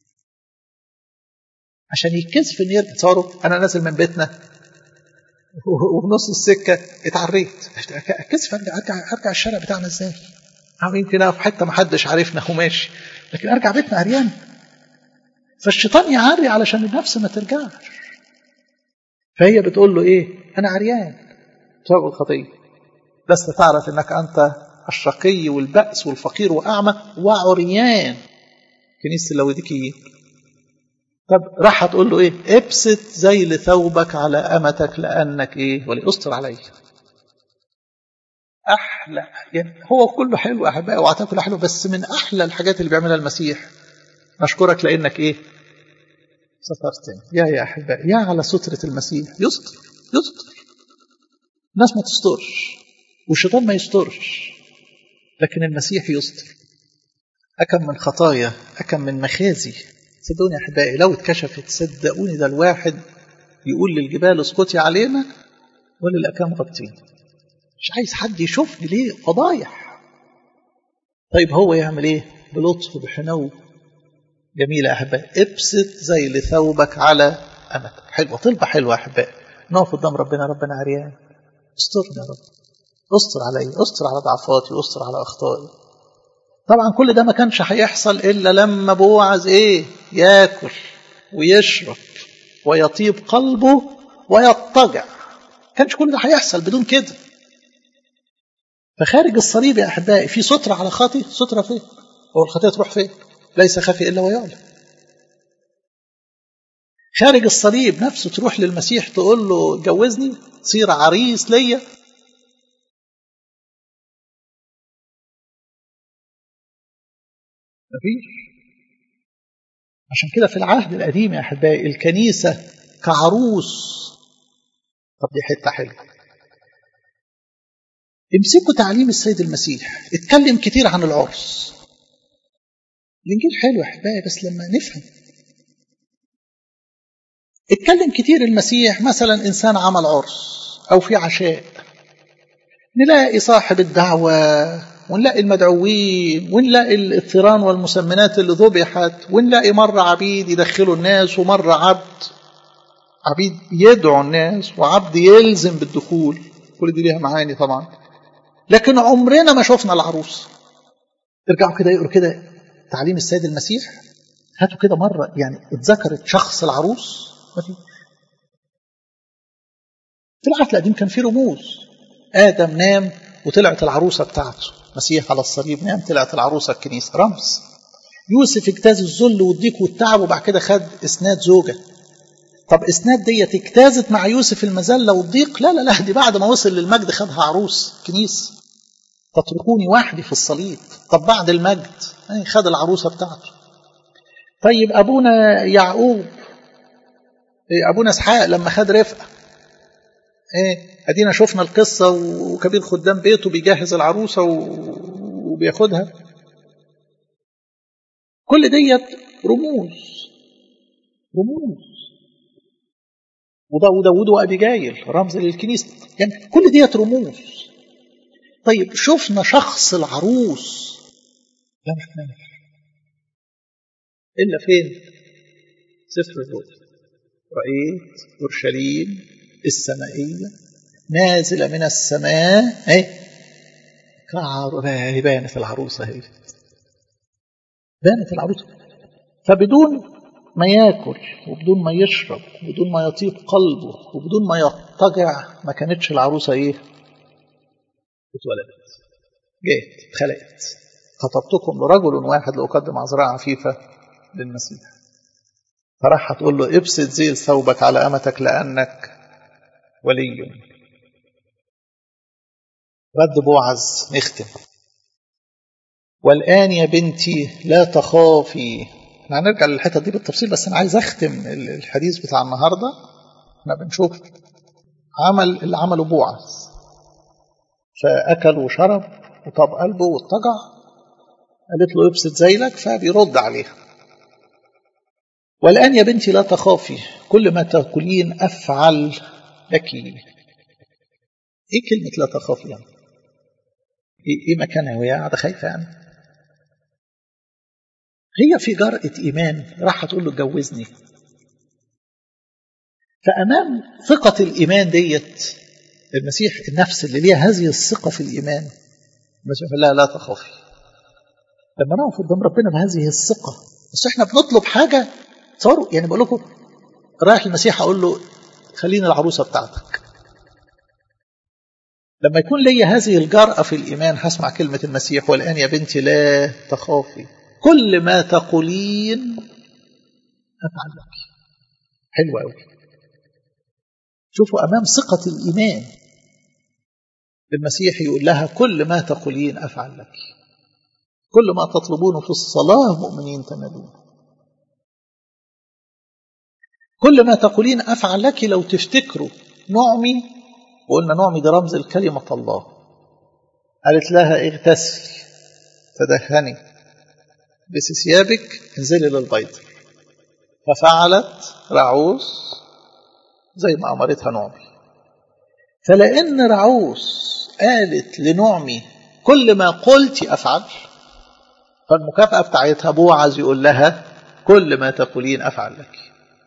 عشان يتكسف انه يرجع تصوروا انا نازل من بيتنا وفي نص السكه اتعريت اتكسف ارجع ارجع ارجع الشارع بتاعنا ازاي؟ يمكن في حته ما حدش عارفنا وماشي لكن ارجع بيتنا عريان فالشيطان يعري علشان النفس ما ترجعش فهي بتقول له ايه؟ انا عريان بسبب الخطيه لست تعرف انك انت الشقي والبأس والفقير وأعمى وعريان كنيسة اللوديكيين طب راح تقول له ايه ابسط زي ثوبك على أمتك لأنك ايه وليستر علي أحلى يعني هو كله حلو أحبائي وعطاه كله حلو بس من أحلى الحاجات اللي بيعملها المسيح نشكرك لأنك ايه سترتني يا يا أحبائي يا على سترة المسيح يستر يستر الناس ما تسترش والشيطان ما يسترش لكن المسيح يستر أكم من خطايا أكم من مخازي صدقوني يا أحبائي لو اتكشفت صدقوني ده الواحد يقول للجبال اسقطي علينا وللأكام غطينا مش عايز حد يشوفني ليه فضايح طيب هو يعمل ايه بلطف بحنو جميلة يا أحبائي ابسط زي لثوبك على أمتك حلوة طلبة حلوة يا أحبائي نقف قدام ربنا ربنا عريان استرني يا رب استر علي استر على ضعفاتي استر على اخطائي طبعا كل ده ما كانش هيحصل الا لما بوعز ايه ياكل ويشرب ويطيب قلبه ويضطجع كانش كل ده هيحصل بدون كده فخارج الصليب يا احبائي في ستره على خاطي ستره فين هو الخطيه تروح فين ليس خفي الا ويعلم خارج الصليب نفسه تروح للمسيح تقول له جوزني صير عريس ليا مفيش عشان كده في العهد القديم يا احبائي الكنيسه كعروس طب دي حته حلوه امسكوا تعليم السيد المسيح اتكلم كتير عن العرس الانجيل حلو يا احبائي بس لما نفهم اتكلم كتير المسيح مثلا انسان عمل عرس او في عشاء نلاقي صاحب الدعوه ونلاقي المدعوين ونلاقي الثيران والمسمنات اللي ذبحت ونلاقي مرة عبيد يدخلوا الناس ومرة عبد عبيد يدعو الناس وعبد يلزم بالدخول كل دي ليها معاني طبعا لكن عمرنا ما شفنا العروس ارجعوا كده يقروا كده تعليم السيد المسيح هاتوا كده مرة يعني اتذكرت شخص العروس ما في في العهد القديم كان في رموز آدم نام وطلعت العروسة بتاعته مسيح على الصليب نام طلعت العروسة الكنيسة رمز يوسف اجتاز الذل والضيق والتعب وبعد كده خد اسناد زوجة طب اسناد ديت اجتازت مع يوسف المذلة والضيق لا لا لا دي بعد ما وصل للمجد خدها عروس كنيسة تتركوني وحدي في الصليب طب بعد المجد خد العروسة بتاعته طيب أبونا يعقوب أبونا اسحاق لما خد رفقة ايه ادينا شفنا القصه وكبير خدام بيته بيجهز العروسه وبياخدها كل ديت رموز رموز وداود وابيجايل رمز للكنيسه يعني كل ديت رموز طيب شفنا شخص العروس لا مش شفناش الا فين سفر الرؤيا رايت اورشليم السمائيه نازله من السماء اهي كعر بانت العروسه اهي بانت العروسه فبدون ما ياكل وبدون ما يشرب وبدون ما يطيب قلبه وبدون ما يضطجع ما كانتش العروسه ايه اتولدت جيت اتخلقت خطبتكم لرجل واحد لأقدم عذراء عفيفة للمسيح فراح هتقول له ابسط زيل ثوبك على أمتك لأنك ولي رد بوعز نختم والآن يا بنتي لا تخافي احنا هنرجع للحتة دي بالتفصيل بس أنا عايز أختم الحديث بتاع النهاردة احنا بنشوف عمل اللي عمله بوعز فأكل وشرب وطاب قلبه واتجع قالت له ابسط زيلك فبيرد عليها والآن يا بنتي لا تخافي كل ما تأكلين أفعل لك إيه كلمة لا تخافي يعني إيه مكانها وهي قاعدة خايفة يعني هي في جرأة إيمان راح تقول له اتجوزني فأمام ثقة الإيمان ديت المسيح النفس اللي ليها هذه الثقة في الإيمان المسيح لا لا تخافي لما نقف قدام ربنا بهذه الثقة بس احنا بنطلب حاجة تصوروا يعني بقول لكم رايح المسيح أقول له خليني العروسة بتاعتك لما يكون لي هذه الجرأة في الإيمان هسمع كلمة المسيح والآن يا بنتي لا تخافي كل ما تقولين أفعل لك حلوة أوي شوفوا أمام ثقة الإيمان المسيح يقول لها كل ما تقولين أفعل لك كل ما تطلبونه في الصلاة مؤمنين تنالون كل ما تقولين أفعل لك لو تفتكروا نعمي وقلنا نعمي دي رمز الكلمة الله قالت لها اغتسلي تدهني بس ثيابك انزلي للبيض ففعلت رعوس زي ما أمرتها نعمي فلأن رعوس قالت لنعمي كل ما قلت أفعل فالمكافأة بتاعتها بوعز يقول لها كل ما تقولين أفعل لك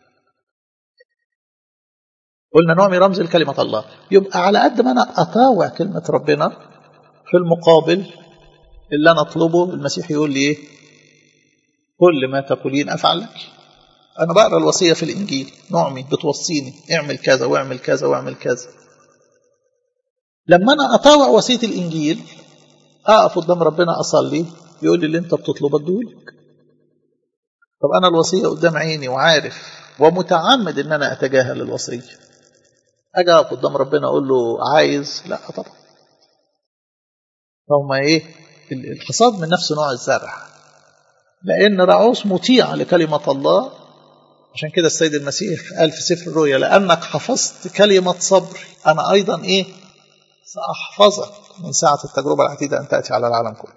قلنا نعمي رمز الكلمة الله يبقى على قد ما أنا أطاوع كلمة ربنا في المقابل اللي أنا أطلبه المسيح يقول لي إيه كل ما تقولين أفعل لك أنا بقرأ الوصية في الإنجيل نعمي بتوصيني اعمل كذا واعمل كذا واعمل كذا لما أنا أطاوع وصية الإنجيل أقف قدام ربنا أصلي يقول لي اللي أنت بتطلبه أديهولك طب أنا الوصية قدام عيني وعارف ومتعمد إن أنا أتجاهل الوصية أجي أقف قدام ربنا أقول له عايز لا طبعا فهم إيه الحصاد من نفس نوع الزرع لأن رعوس مطيع لكلمة الله عشان كده السيد المسيح قال في سفر الرؤيا لأنك حفظت كلمة صبري أنا أيضا إيه سأحفظك من ساعة التجربة العتيدة أن تأتي على العالم كله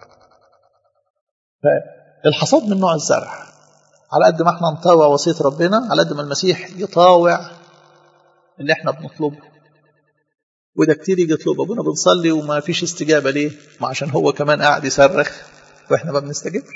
فالحصاد من نوع الزرع على قد ما احنا نطاوع وصية ربنا على قد ما المسيح يطاوع اللي احنا بنطلبه وده كتير يجي يطلب ابونا بنصلي وما فيش استجابة ليه ما عشان هو كمان قاعد يصرخ واحنا ما بنستجبش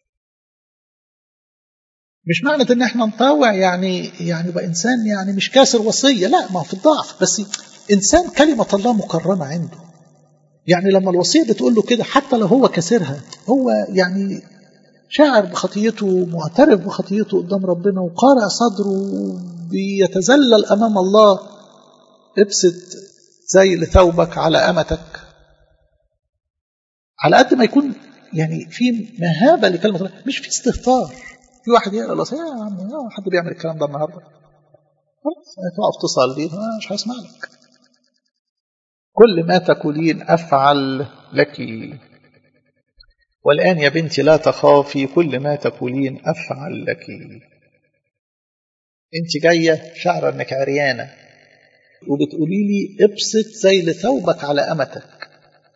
مش معنى ان احنا نطاوع يعني يعني بقى انسان يعني مش كاسر وصيه لا ما في الضعف بس انسان كلمه الله مكرمه عنده يعني لما الوصيه بتقول له كده حتى لو هو كسرها هو يعني شاعر بخطيته معترف بخطيته قدام ربنا وقارع صدره بيتذلل امام الله ابسط زي لثوبك على امتك على قد ما يكون يعني في مهابه لكلمه الله مش في استهتار في واحد يقرا الوصيه يا عم يا حد بيعمل الكلام ده النهارده خلاص تقف تصلي مش هسمع لك كل ما تقولين افعل لك والان يا بنتي لا تخافي كل ما تقولين افعل لك انت جايه شعره انك عريانه وبتقولي لي ابسط زي لثوبك على امتك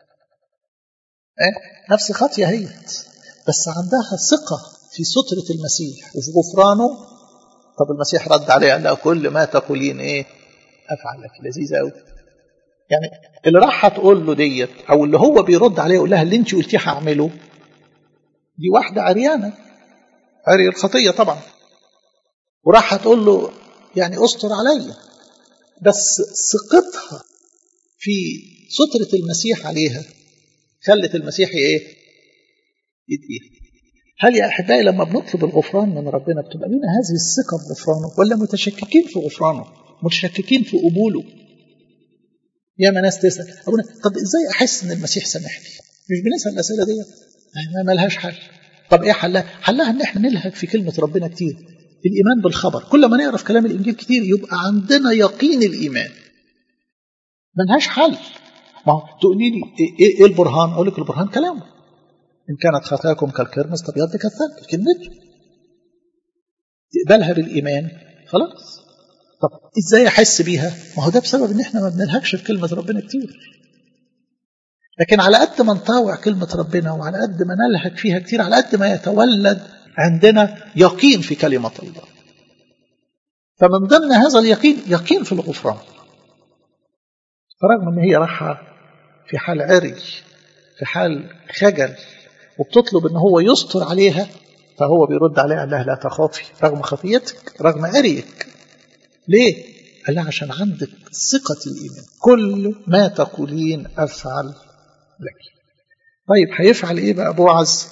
اه؟ نفس خطيه هيت بس عندها ثقه في سترة المسيح وفي غفرانه طب المسيح رد عليه قال لها كل ما تقولين ايه افعل لك لذيذه قوي يعني اللي راح هتقول له ديت او اللي هو بيرد عليه يقول لها اللي انت قلتيه هعمله دي واحده عريانه عري الخطيه طبعا وراح هتقول له يعني استر عليا بس ثقتها في سترة المسيح عليها خلت المسيح ايه يديها هل يا احبائي لما بنطلب الغفران من ربنا بتبقى لنا هذه الثقه بغفرانه ولا متشككين في غفرانه متشككين في قبوله يا ما ناس تسال ابونا طب ازاي احس ان المسيح سامحني مش بنسال الاسئله دي ما لهاش حل طب ايه حلها حلها ان احنا نلهج في كلمه ربنا كتير الايمان بالخبر كل ما نعرف كلام الانجيل كتير يبقى عندنا يقين الايمان ملهاش حل ما هو تقولي لي ايه, إيه البرهان اقول لك البرهان كلامه ان كانت خطاياكم كالكرمس تبيض كالثلج كلمته تقبلها بالايمان خلاص طب ازاي احس بيها ما هو ده بسبب ان احنا ما بنلهجش في كلمه ربنا كتير لكن على قد ما نطاوع كلمه ربنا وعلى قد ما نلهج فيها كتير على قد ما يتولد عندنا يقين في كلمه الله فمن ضمن هذا اليقين يقين في الغفران رغم ان هي راحه في حال عري في حال خجل وبتطلب ان هو يستر عليها فهو بيرد عليها قال لها لا تخافي رغم خطيتك رغم عريك ليه؟ قال لها عشان عندك ثقة الإيمان كل ما تقولين أفعل لك طيب هيفعل إيه بقى بوعز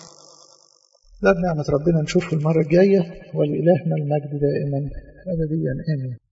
ده بنعمة ربنا نشوفه المرة الجاية ولإلهنا المجد دائما أبديا آمين